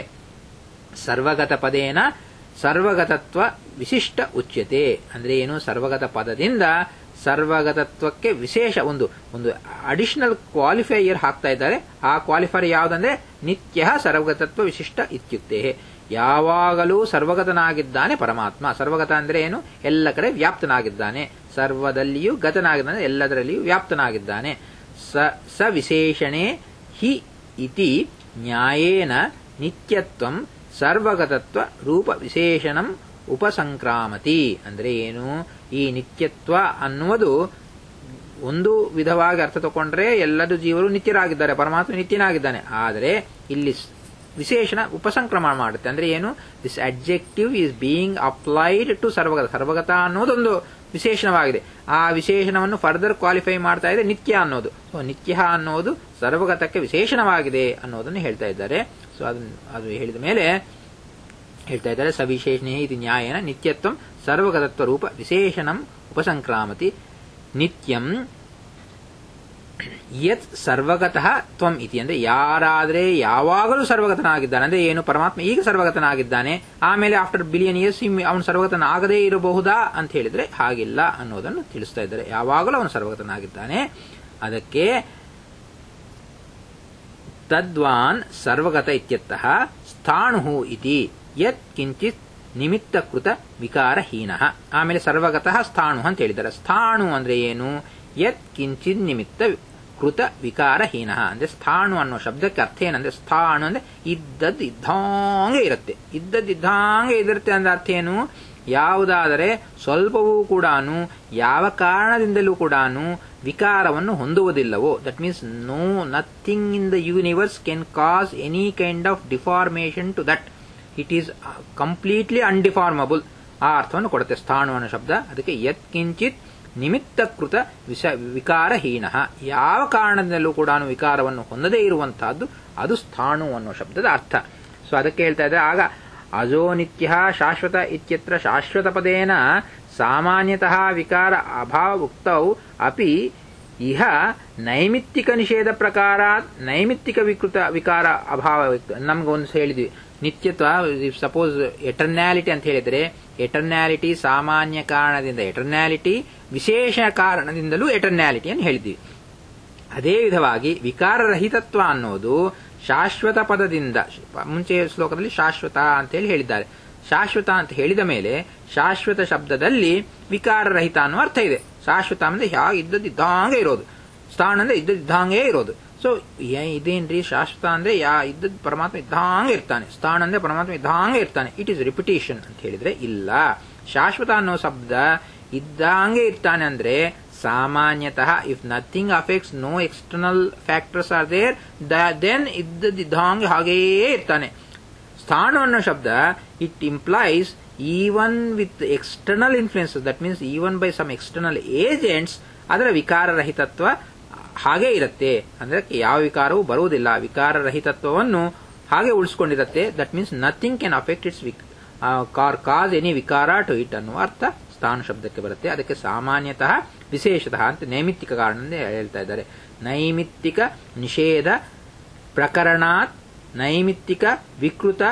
ಸರ್ವಗತ ಪದೇನ ಸರ್ವಗತತ್ವ ವಿಶಿಷ್ಟ ಉಚ್ಯತೆ ಅಂದ್ರೆ ಏನು ಸರ್ವಗತ ಪದದಿಂದ ಸರ್ವಗತತ್ವಕ್ಕೆ ವಿಶೇಷ ಒಂದು ಒಂದು ಅಡಿಷನಲ್ ಕ್ವಾಲಿಫೈಯರ್ ಹಾಕ್ತಾ ಇದ್ದಾರೆ ಆ ಕ್ವಾಲಿಫೈಯರ್ ಯಾವುದಂದ್ರೆ ನಿತ್ಯ ಸರ್ವಗತತ್ವ ವಿಶಿಷ್ಟ ಇತ್ಯುಕ್ತೆ ಯಾವಾಗಲೂ ಸರ್ವಗತನಾಗಿದ್ದಾನೆ ಪರಮಾತ್ಮ ಸರ್ವಗತ ಅಂದ್ರೆ ಏನು ಎಲ್ಲ ಕಡೆ ವ್ಯಾಪ್ತನಾಗಿದ್ದಾನೆ ಸರ್ವದಲ್ಲಿಯೂ ಗತನಾಗಿದ್ದಾನೆ ಎಲ್ಲದರಲ್ಲಿಯೂ ವ್ಯಾಪ್ತನಾಗಿದ್ದಾನೆ ಸ ಸ ವಿಶೇಷಣೆ ಹಿ ಇತಿ ನ್ಯಾಯೇನ ನಿತ್ಯತ್ವಂ ಸರ್ವಗತತ್ವ ರೂಪ ವಿಶೇಷಣಂ ಉಪಸಂಕ್ರಾಮತಿ ಅಂದ್ರೆ ಏನು ಈ ನಿತ್ಯತ್ವ ಅನ್ನುವುದು ಒಂದು ವಿಧವಾಗಿ ಅರ್ಥ ತಗೊಂಡ್ರೆ ಎಲ್ಲರೂ ಜೀವರು ನಿತ್ಯರಾಗಿದ್ದಾರೆ ಪರಮಾತ್ಮ ನಿತ್ಯನಾಗಿದ್ದಾನೆ ಆದರೆ ಇಲ್ಲಿ ಸ್- ವಿಶೇಷಣ ಉಪಸಂಕ್ರಮಣ ಮಾಡುತ್ತೆ ಅಂದ್ರೆ ಏನು this adjective is being applied to ಸರ್ವಗತ ಸರ್ವಗತ ಅನ್ನೋದೊಂದು ವಿಶೇಷಣವಾಗಿದೆ ಆ ವಿಶೇಷಣವನ್ನು ಫರ್ದರ್ ಕ್ವಾಲಿಫೈ ಮಾಡ್ತಾ ಇದೆ ನಿತ್ಯ ಅನ್ನೋದು ಸೊ ನಿತ್ಯ ಅನ್ನೋದು ಸರ್ವಗತಕ್ಕೆ ವಿಶೇಷಣವಾಗಿದೆ ಅನ್ನೋದನ್ನು ಹೇಳ್ತಾ ಇದ್ದಾರೆ ಸೊ ಅದನ್ನು ಅದು ಹೇಳಿದ ಮೇಲೆ ಹೇಳ್ತಾ ಇದ್ದಾರೆ ಸವಿಶೇಷಣೇ ಇದು ನ್ಯಾಯನ ನಿತ್ಯತ್ವಂ ಸರ್ವಗತತ್ವ ರೂಪ ವಿಶೇಷಣಂ ಉಪಸಂಕ್ರಾಮತಿ ನಿತ್ಯಂ ಯತ್ ಸರ್ವಗತಃ ತ್ವಂ ಇತಿ ಅಂದ್ರೆ ಯಾರಾದ್ರೆ ಯಾವಾಗಲೂ ಸರ್ವಗತನಾಗಿದ್ದಾನೆ ಅಂದ್ರೆ ಏನು ಪರಮಾತ್ಮ ಈಗ ಸರ್ವಗತನಾಗಿದ್ದಾನೆ ಆಮೇಲೆ ಆಫ್ಟರ್ ಬಿಲಿಯನ್ ಇಯರ್ಸ್ ಅವನು ಸರ್ವಗತನಾಗದೇ ಇರಬಹುದಾ ಅಂತ ಹೇಳಿದ್ರೆ ಹಾಗಿಲ್ಲ ಅನ್ನೋದನ್ನು ತಿಳಿಸ್ತಾ ಇದ್ದಾರೆ ಯಾವಾಗಲೂ ಅವನು ಸರ್ವಗತನಾಗಿದ್ದಾನೆ ಅದಕ್ಕೆ ತದ್ವಾನ್ ಸರ್ವಗತ ಇತ್ಯರ್ಥಃ ಸ್ಥಾಣು ಇತಿ ಯತ್ ಕಿಂಚಿತ್ ನಿಮಿತ್ತಕೃತ ವಿಕಾರಹೀನ ಆಮೇಲೆ ಸರ್ವಗತಃ ಸ್ಥಾಣು ಅಂತ ಹೇಳಿದ್ದಾರೆ ಸ್ಥಾಣು ಅಂದ್ರೆ ಏನು ಯತ್ ಕಿಂಚಿತ್ ನಿಮಿತ್ತ ಕೃತ ವಿಕಾರಹೀನ ಅಂದ್ರೆ ಸ್ಥಾಣು ಅನ್ನೋ ಶಬ್ದಕ್ಕೆ ಅರ್ಥ ಏನಂದ್ರೆ ಸ್ಥಾಣು ಅಂದ್ರೆ ಇದ್ದದ್ದು ಇದ್ದಂಗೆ ಇರುತ್ತೆ ಇದ್ದದ್ದು ಇದ್ದಂಗೆ ಇದಿರುತ್ತೆ ಅಂದ್ರೆ ಅರ್ಥ ಏನು ಯಾವುದಾದರೆ ಸ್ವಲ್ಪವೂ ಕೂಡ ಯಾವ ಕಾರಣದಿಂದಲೂ ಕೂಡ ವಿಕಾರವನ್ನು ಹೊಂದುವುದಿಲ್ಲವೋ that means no nothing in the universe can cause any kind of deformation to that it is completely undeformable ಆ ಅರ್ಥವನ್ನು ಕೊಡುತ್ತೆ ಸ್ಥಾಣು ಅನ್ನೋ ಶಬ್ದ ಅದಕ್ಕೆ ಯತ್ ಕಿಂಚಿತ್ ನಿಮಿತ್ತಕೃತ ವಿಷ ವಿಕಾರಹೀನ ಯಾವ ಕಾರಣದಿಂದಲೂ ಕೂಡ ವಿಕಾರವನ್ನು ಹೊಂದದೇ ಇರುವಂತಹದ್ದು ಅದು ಸ್ಥಾಣು ಅನ್ನೋ ಶಬ್ದದ ಅರ್ಥ ಸೊ ಅದಕ್ಕೆ ಹೇಳ್ತಾ ಇದ್ದಾರೆ ಆಗ ಅಜೋ ನಿತ್ಯ ಶಾಶ್ವತ ಇತ್ಯತ್ರ ಶಾಶ್ವತ ಪದೇನ ಸಾಮಾನ್ಯತಃ ವಿಕಾರ ಅಭಾವ ಉಕ್ತೌ ಅಪಿ ಇಹ ನೈಮಿತ್ತಿಕ ನಿಷೇಧ ಪ್ರಕಾರ ನೈಮಿತ್ತಿಕ ವಿಕೃತ ವಿಕಾರ ಅಭಾವ ನಮ್ಗೆ ಒಂದು ಹೇಳಿದ್ವಿ ನಿತ್ಯತ್ವ ಸಪೋಸ್ ಎಟರ್ನ್ಯಾಲಿಟಿ ಅಂತ ಹೇಳಿದ್ರೆ ಎಟರ್ನ್ಯಾಲಿಟಿ ಸಾಮಾನ್ಯ ಕಾರಣದಿಂದ ಎಟರ್ನ್ಯಾಲಿಟಿ ವಿಶೇಷ ಕಾರಣದಿಂದಲೂ ಎಟರ್ನ್ಯಾಲಿಟಿಯನ್ನು ಹೇಳಿದ್ವಿ ಅದೇ ವಿಧವಾಗಿ ವಿಕಾರರಹಿತತ್ವ ಅನ್ನೋದು ಶಾಶ್ವತ ಪದದಿಂದ ಮುಂಚೆ ಶ್ಲೋಕದಲ್ಲಿ ಶಾಶ್ವತ ಅಂತ ಹೇಳಿ ಹೇಳಿದ್ದಾರೆ ಶಾಶ್ವತ ಅಂತ ಹೇಳಿದ ಮೇಲೆ ಶಾಶ್ವತ ಶಬ್ದದಲ್ಲಿ ವಿಕಾರರಹಿತ ಅನ್ನೋ ಅರ್ಥ ಇದೆ ಶಾಶ್ವತ ಅಂದ್ರೆ ಹೇಗೆ ಇದ್ದದ್ದು ಇದ್ದಂಗೆ ಇರೋದು ಸ್ಥಾನ ಅಂದ್ರೆ ಇದ್ದದ್ದು ಇದ್ದಂಗೆ ಇರೋದು ಸೊ ಇದೇನ್ರಿ ಶಾಶ್ವತ ಅಂದ್ರೆ ಯಾ ಇದ್ದದ್ದು ಪರಮಾತ್ಮ ಇದ್ದಂಗೆ ಇರ್ತಾನೆ ಸ್ಥಾನ ಅಂದ್ರೆ ಪರಮಾತ್ಮ ಇದ್ದಂಗೆ ಇರ್ತಾನೆ ಇಟ್ ಇಸ್ ರಿಪಿಟೇಷನ್ ಅಂತ ಹೇಳಿದ್ರೆ ಇಲ್ಲ ಶಾಶ್ವತ ಅನ್ನೋ ಶಬ್ದ ಇದ್ದಂಗೆ ಇರ್ತಾನೆ ಅಂದ್ರೆ ಸಾಮಾನ್ಯತಃ if nothing affects no external factors are there then ಇದ್ದದಿದ್ದಂಗೆ ಹಾಗೆಯೇ ಇರ್ತಾನೆ ಸ್ಥಾನ ಅನ್ನೋ ಶಬ್ದ it implies even with external influences that means even by some external agents ಅದರ ವಿಕಾರರಹಿತತ್ವ ಹಾಗೆ ಇರುತ್ತೆ ಅಂದ್ರೆ ಯಾವ ವಿಕಾರವೂ ಬರುವುದಿಲ್ಲ ವಿಕಾರರಹಿತತ್ವವನ್ನು ಹಾಗೆ ಉಳಿಸ್ಕೊಂಡಿರುತ್ತೆ that means nothing can affect its car cause any ವಿಕಾರ ಟು ಇಟ್ ಅನ್ನುವ ಅರ್ಥ ಸ್ಥಾನ ಶಬ್ದಕ್ಕೆ ಬರುತ್ತೆ ಅದಕ್ಕೆ ಸಾಮಾನ್ಯತಃ ವಿಶೇಷತಃ ಅಂತ ನೈಮಿತ್ತಿಕ ಕಾರಣದಿಂದ ಹೇಳ್ತಾ ಇದ್ದಾರೆ ನೈಮಿತ್ತಿಕ ನಿಷೇಧ ಪ್ರಕರಣಾತ್ ನೈಮಿತ್ತಿಕ ವಿಕೃತ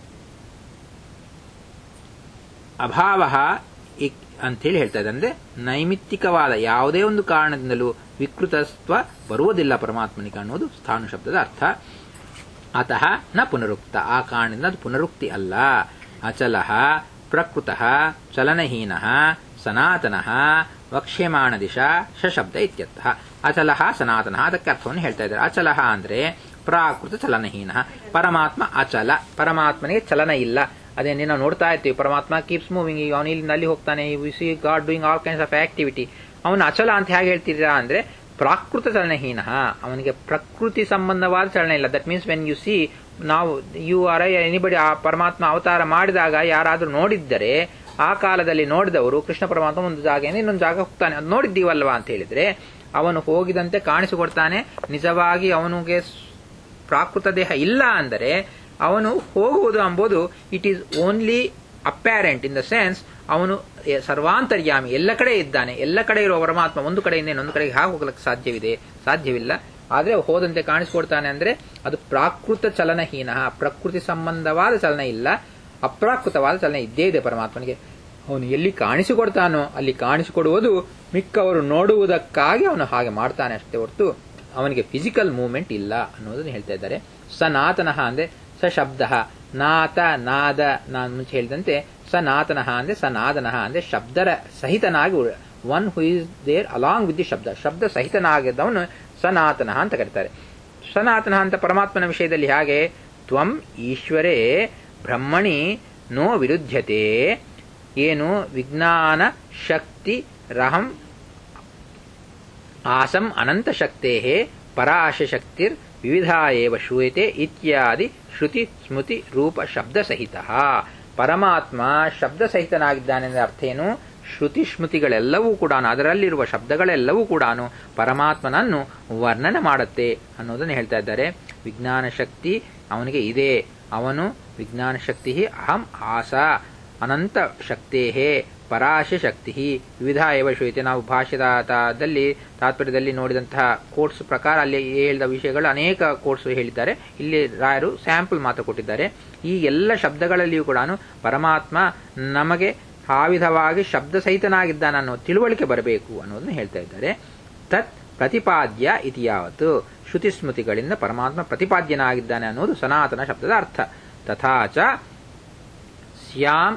ಅಭಾವ ಅಂತೇಳಿ ಹೇಳ್ತಾ ಇದೆ ಅಂದ್ರೆ ನೈಮಿತ್ತಿಕವಾದ ಯಾವುದೇ ಒಂದು ಕಾರಣದಿಂದಲೂ ವಿಕೃತತ್ವ ಬರುವುದಿಲ್ಲ ಪರಮಾತ್ಮನಿಗೆ ಅನ್ನೋದು ಸ್ಥಾನ ಶಬ್ದದ ಅರ್ಥ ಅತಃ ನ ಪುನರುಕ್ತ ಆ ಕಾರಣದಿಂದ ಅದು ಪುನರುಕ್ತಿ ಅಲ್ಲ ಅಚಲಃ ಪ್ರಕೃತಃ ಚಲನಹೀನಃ ಸನಾತನಃ ವಕ್ಷ್ಯಮಾಣ ದಿಶಾ ಶಬ್ದ ಇತ್ಯರ್ಥ ಅಚಲಃ ಸನಾತನಃ ಅದಕ್ಕೆ ಅರ್ಥವನ್ನು ಹೇಳ್ತಾ ಇದ್ದಾರೆ ಅಚಲಃ ಅಂದ್ರೆ ಪ್ರಾಕೃತ ಚಲನಹೀನ ಪರಮಾತ್ಮ ಅಚಲ ಪರಮಾತ್ಮನಿಗೆ ಚಲನ ಇಲ್ಲ ಅದೇನೇ ನಾವು ನೋಡ್ತಾ ಇರ್ತೀವಿ ಪರಮಾತ್ಮ ಕೀಪ್ಸ್ ಮೂವಿಂಗ್ ಈಗ ಅವನು ಇಲ್ಲಿ ಅಲ್ಲಿ ಹೋಗ್ತಾನೆ we see God doing all kinds of activity ಅವನು ಅಚಲ ಅಂತ ಹೇಗೆ ಹೇಳ್ತೀರಾ ಅಂದ್ರೆ ಪ್ರಾಕೃತ ಚಲನಹೀನ ಅವನಿಗೆ ಪ್ರಕೃತಿ ಸಂಬಂಧವಾದ ಚಲನ ಇಲ್ಲ that means when you see ನಾವು ಯು ಆರ್ ಐ ಎನಿಬಡಿ ಆ ಪರಮಾತ್ಮ ಅವತಾರ ಮಾಡಿದಾಗ ಯಾರಾದರೂ ನೋಡಿದ್ದರೆ ಆ ಕಾಲದಲ್ಲಿ ನೋಡಿದವರು ಕೃಷ್ಣ ಪರಮಾತ್ಮ ಒಂದು ಜಾಗದಿಂದ ಇನ್ನೊಂದು ಜಾಗ ಹೋಗ್ತಾನೆ ಅದು ನೋಡಿದ್ದೀವಲ್ವಾ ಅಂತ ಹೇಳಿದ್ರೆ ಅವನು ಹೋಗಿದಂತೆ ಕಾಣಿಸಿಕೊಡ್ತಾನೆ ನಿಜವಾಗಿ ಅವನಿಗೆ ಪ್ರಾಕೃತ ದೇಹ ಇಲ್ಲ ಅಂದರೆ ಅವನು ಹೋಗುವುದು ಎಂಬುದು it is only apparent in the sense ಅವನು ಸರ್ವಾಂತರ್ಯಾಮಿ ಎಲ್ಲ ಕಡೆ ಇದ್ದಾನೆ ಎಲ್ಲ ಕಡೆ ಇರುವ ಪರಮಾತ್ಮ ಒಂದು ಕಡೆಯಿಂದ ಇನ್ನೊಂದು ಕಡೆಗೆ ಹಾಗೆ ಹೋಗ್ಲಿಕ್ಕೆ ಸಾಧ್ಯವಿದೆ ಸಾಧ್ಯವಿಲ್ಲ ಆದರೆ ಹೋದಂತೆ ಕಾಣಿಸಿಕೊಡ್ತಾನೆ ಅಂದ್ರೆ ಅದು ಪ್ರಾಕೃತ ಚಲನಹೀನ ಪ್ರಕೃತಿ ಸಂಬಂಧವಾದ ಚಲನ ಇಲ್ಲ ಅಪ್ರಾಕೃತವಾದ ಚಲನ ಇದ್ದೇ ಇದೆ ಪರಮಾತ್ಮನಿಗೆ ಅವನು ಎಲ್ಲಿ ಕಾಣಿಸಿಕೊಡ್ತಾನೋ ಅಲ್ಲಿ ಕಾಣಿಸಿಕೊಡುವುದು ಮಿಕ್ಕವರು ನೋಡುವುದಕ್ಕಾಗಿ ಅವನು ಹಾಗೆ ಮಾಡ್ತಾನೆ ಅಷ್ಟೇ ಹೊರತು ಅವನಿಗೆ ಫಿಸಿಕಲ್ ಮೂವ್ಮೆಂಟ್ ಇಲ್ಲ ಅನ್ನೋದನ್ನು ಹೇಳ್ತಾ ಇದ್ದಾರೆ ಸನಾತನಃ ಅಂದ್ರೆ ಸ ಶಬ್ದ ನಾತ ನಾದ ನಾನು ಮುಂಚೆ ಹೇಳಿದಂತೆ ಸನಾತನಃ ಅಂದ್ರೆ ಸನಾದನಃ ಅಂದ್ರೆ ಶಬ್ದರ ಸಹಿತನಾಗಿ one who is there along with the ಶಬ್ದ ಶಬ್ದ ಸಹಿತನಾಗಿದ್ದವನು ಸನಾತನಃ ಅಂತ ಕರೀತಾರೆ ಸನಾತನಃ ಅಂತ ಪರಮಾತ್ಮನ ವಿಷಯದಲ್ಲಿ ಹಾಗೆ ತ್ವಂ ಈಶ್ವರೇ ಬ್ರಹ್ಮಣಿ ನೋ ವಿರುದ್ಧತೆ ಏನು ವಿಜ್ಞಾನ ಶಕ್ತಿ ರಹಂ ಆಸಂ ಅನಂತ ಶಕ್ತೇ ಪರಾಶ ಶಕ್ತಿರ್ ವಿವಿಧ ಏವ ಶ್ರೂಯತೆ ಇತ್ಯಾದಿ ಶ್ರುತಿ ಸ್ಮೃತಿ ರೂಪ ಶಬ್ದ ಸಹಿತ ಪರಮಾತ್ಮ ಶಬ್ದ ಸಹಿತನಾಗಿದ್ದಾನೆಂದರೆ ಅರ್ಥ ಏನು ಶ್ರುತಿ ಸ್ಮೃತಿಗಳೆಲ್ಲವೂ ಕೂಡ ಅದರಲ್ಲಿರುವ ಶಬ್ದಗಳೆಲ್ಲವೂ ಕೂಡ ಪರಮಾತ್ಮನನ್ನು ವರ್ಣನೆ ಮಾಡುತ್ತೆ ಅನ್ನೋದನ್ನು ಹೇಳ್ತಾ ಇದ್ದಾರೆ ವಿಜ್ಞಾನ ಶಕ್ತಿ ಅವನಿಗೆ ಇದೆ ಅವನು ವಿಜ್ಞಾನ ಶಕ್ತಿ ಅಹಂ ಆಸ ಅನಂತ ಶಕ್ತೇ ಪರಾಶ ಶಕ್ತಿ ವಿವಿಧ ಏವ ಶ್ರೂಯತೆ ನಾವು ಭಾಷ್ಯದಲ್ಲಿ ತಾತ್ಪರ್ಯದಲ್ಲಿ ನೋಡಿದಂತಹ ಕೋರ್ಸ್ ಪ್ರಕಾರ ಅಲ್ಲಿ ಹೇಳಿದ ವಿಷಯಗಳು ಅನೇಕ ಕೋರ್ಸ್ ಹೇಳಿದ್ದಾರೆ ಇಲ್ಲಿ ರಾಯರು ಸ್ಯಾಂಪಲ್ ಮಾತ್ರ ಕೊಟ್ಟಿದ್ದಾರೆ ಈ ಎಲ್ಲ ಶಬ್ದಗಳಲ್ಲಿಯೂ ಕೂಡ ಪರಮಾತ್ಮ ನಮಗೆ ಆ ವಿಧವಾಗಿ ಶಬ್ದ ಸಹಿತನಾಗಿದ್ದಾನೆ ಅನ್ನೋ ತಿಳುವಳಿಕೆ ಬರಬೇಕು ಅನ್ನೋದನ್ನು ಹೇಳ್ತಾ ಇದ್ದಾರೆ ತತ್ ಪ್ರತಿಪಾದ್ಯ ಇತಿ ಯಾವತ್ತು ಶ್ರುತಿ ಸ್ಮೃತಿಗಳಿಂದ ಪರಮಾತ್ಮ ಪ್ರತಿಪಾದ್ಯನಾಗಿದ್ದಾನೆ ಅನ್ನೋದು ಸನಾತನ ಶಬ್ದದ ಅರ್ಥ ತಥಾಚ ಸ್ಯಾಂ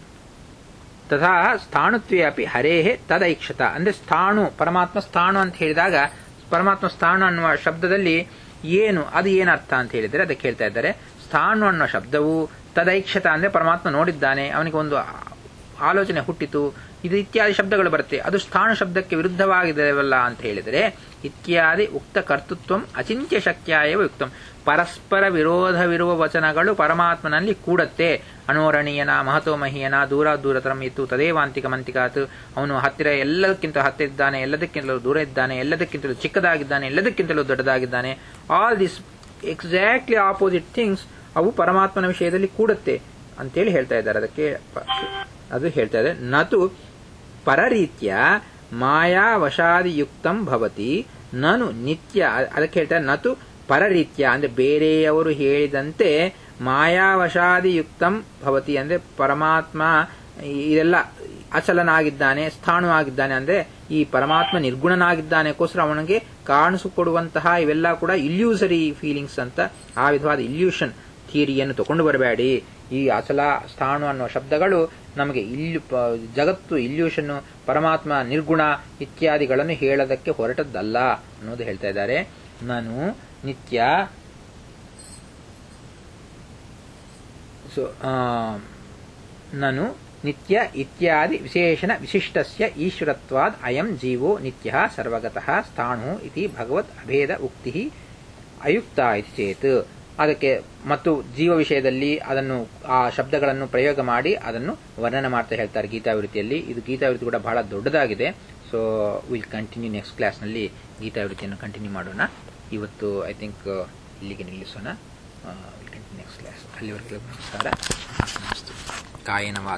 ತಥಾ ಸ್ಥಾಣುತ್ವೇ ಅಪಿ ಹರೇಹೇ ತದೈಕ್ಷತ ಅಂದ್ರೆ ಸ್ಥಾಣು ಪರಮಾತ್ಮ ಸ್ಥಾಣು ಅಂತ ಹೇಳಿದಾಗ ಪರಮಾತ್ಮ ಸ್ಥಾಣು ಅನ್ನುವ ಶಬ್ದದಲ್ಲಿ ಏನು ಅದು ಏನರ್ಥ ಅಂತ ಹೇಳಿದರೆ ಅದಕ್ಕೆ ಹೇಳ್ತಾ ಇದ್ದಾರೆ ಸ್ಥಾಣು ಅನ್ನುವ ಶಬ್ದವು ತದೈಕ್ಷತ ಅಂದ್ರೆ ಪರಮಾತ್ಮ ನೋಡಿದ್ದಾನೆ ಅವನಿಗೆ ಒಂದು ಆಲೋಚನೆ ಹುಟ್ಟಿತು ಇದು ಇತ್ಯಾದಿ ಶಬ್ದಗಳು ಬರುತ್ತೆ ಅದು ಸ್ಥಾನ ಶಬ್ದಕ್ಕೆ ವಿರುದ್ಧವಾಗಿದೆವಲ್ಲ ಅಂತ ಹೇಳಿದರೆ ಇತ್ಯಾದಿ ಉಕ್ತ ಕರ್ತೃತ್ವ ಅಚಿಂತ್ಯ ಶಕ್ಯಾಯವ ಯುಕ್ತಂ ಪರಸ್ಪರ ವಿರೋಧವಿರುವ ವಚನಗಳು ಪರಮಾತ್ಮನಲ್ಲಿ ಕೂಡತ್ತೆ ಅಣೋರಣೀಯನ ಮಹತೋ ಮಹೀಯನ ದೂರ ದೂರತರಂ ಇತ್ತು ತದೇವಾಂತಿಕ ಮಂತಿಕಾತ್ ಅವನು ಹತ್ತಿರ ಎಲ್ಲದಕ್ಕಿಂತ ಹತ್ತಿರ ಇದ್ದಾನೆ ಎಲ್ಲದಕ್ಕಿಂತಲೂ ದೂರ ಇದ್ದಾನೆ ಎಲ್ಲದಕ್ಕಿಂತಲೂ ಚಿಕ್ಕದಾಗಿದ್ದಾನೆ ಎಲ್ಲದಕ್ಕಿಂತಲೂ ದೊಡ್ಡದಾಗಿದ್ದಾನೆ all this exactly opposite things ಅವು ಪರಮಾತ್ಮನ ವಿಷಯದಲ್ಲಿ ಕೂಡುತ್ತೆ ಅಂತೇಳಿ ಹೇಳ್ತಾ ಇದ್ದಾರೆ ಅದಕ್ಕೆ ಅದು ಹೇಳ್ತಾ ಇದೆ ನತು ಪರರೀತ್ಯ ಮಾಯಾವಶಾದಿಯುಕ್ತಂ ಭವತಿ ನಾನು ನಿತ್ಯ ಅದಕ್ಕೆ ಹೇಳ್ತಾರೆ ನತು ಪರರೀತ್ಯ ಅಂದ್ರೆ ಬೇರೆಯವರು ಹೇಳಿದಂತೆ ಮಾಯಾವಶಾದಿಯುಕ್ತಂ ಭವತಿ ಅಂದ್ರೆ ಪರಮಾತ್ಮ ಇದೆಲ್ಲ ಅಚಲನಾಗಿದ್ದಾನೆ ಸ್ಥಾಣುವಾಗಿದ್ದಾನೆ ಅಂದ್ರೆ ಈ ಪರಮಾತ್ಮ ನಿರ್ಗುಣನಾಗಿದ್ದಾನೆಗೋಸ್ಕರ ಅವನಿಗೆ ಕಾಣಿಸಿಕೊಡುವಂತಹ ಇವೆಲ್ಲ ಕೂಡ ಇಲ್ಯೂಸರಿ ಫೀಲಿಂಗ್ಸ್ ಅಂತ ಆ ವಿಧವಾದ ಇಲ್ಯೂಷನ್ ಥಿಯರಿಯನ್ನು ತಗೊಂಡು ಬರಬೇಡಿ ಈ ಅಚಲ ಸ್ಥಾಣು ಅನ್ನುವ ಶಬ್ದಗಳು ನಮಗೆ ಇಲ್ಯು ಜಗತ್ತು ಇಲ್ಯೂಷನ್ ಪರಮಾತ್ಮ ನಿರ್ಗುಣ ಇತ್ಯಾದಿಗಳನ್ನು ಹೇಳೋದಕ್ಕೆ ಹೊರಟದ್ದಲ್ಲ ಅನ್ನೋದು ಹೇಳ್ತಾ ಇದ್ದಾರೆ ನಾನು ನಿತ್ಯ ಸೊ ನಾನು ನಿತ್ಯ ಇತ್ಯಾದಿ ವಿಶೇಷಣ ವಿಶಿಷ್ಟಸ್ಯ ಈಶ್ವರತ್ವಾದ್ ಅಯಂ ಜೀವೋ ನಿತ್ಯ ಸರ್ವಗತಃ ಸ್ಥಾಣು ಇತಿ ಭಗವತ್ ಅಭೇದ ಉಕ್ತಿ ಅಯುಕ್ತ ಇತಿ ಚೇತ್ ಅದಕ್ಕೆ ಮತ್ತು ಜೀವ ವಿಷಯದಲ್ಲಿ ಅದನ್ನು ಆ ಶಬ್ದಗಳನ್ನು ಪ್ರಯೋಗ ಮಾಡಿ ಅದನ್ನು ವರ್ಣನೆ ಮಾಡ್ತಾ ಹೇಳ್ತಾರೆ ಗೀತಾವೃತ್ತಿಯಲ್ಲಿ ಇದು ಗೀತಾವೃತ್ತಿ ಕೂಡ ಬಹಳ ದೊಡ್ಡದಾಗಿದೆ ಸೊ ವಿಲ್ ಕಂಟಿನ್ಯೂ ನೆಕ್ಸ್ಟ್ ಕ್ಲಾಸ್ನಲ್ಲಿ ಗೀತಾವೃತ್ತಿಯನ್ನು ಕಂಟಿನ್ಯೂ ಮಾಡೋಣ ಇವತ್ತು ಐ ಥಿಂಕ್ ಇಲ್ಲಿಗೆ ನಿಲ್ಲಿಸೋಣ ವಿಲ್ ಕಂಟಿನ್ಯೂ ನೆಕ್ಸ್ಟ್ ಕ್ಲಾಸ್ ಅಲ್ಲಿವರೆಗೆ ನಮಸ್ಕಾರ ಕಾಯೇನ ವಾಚ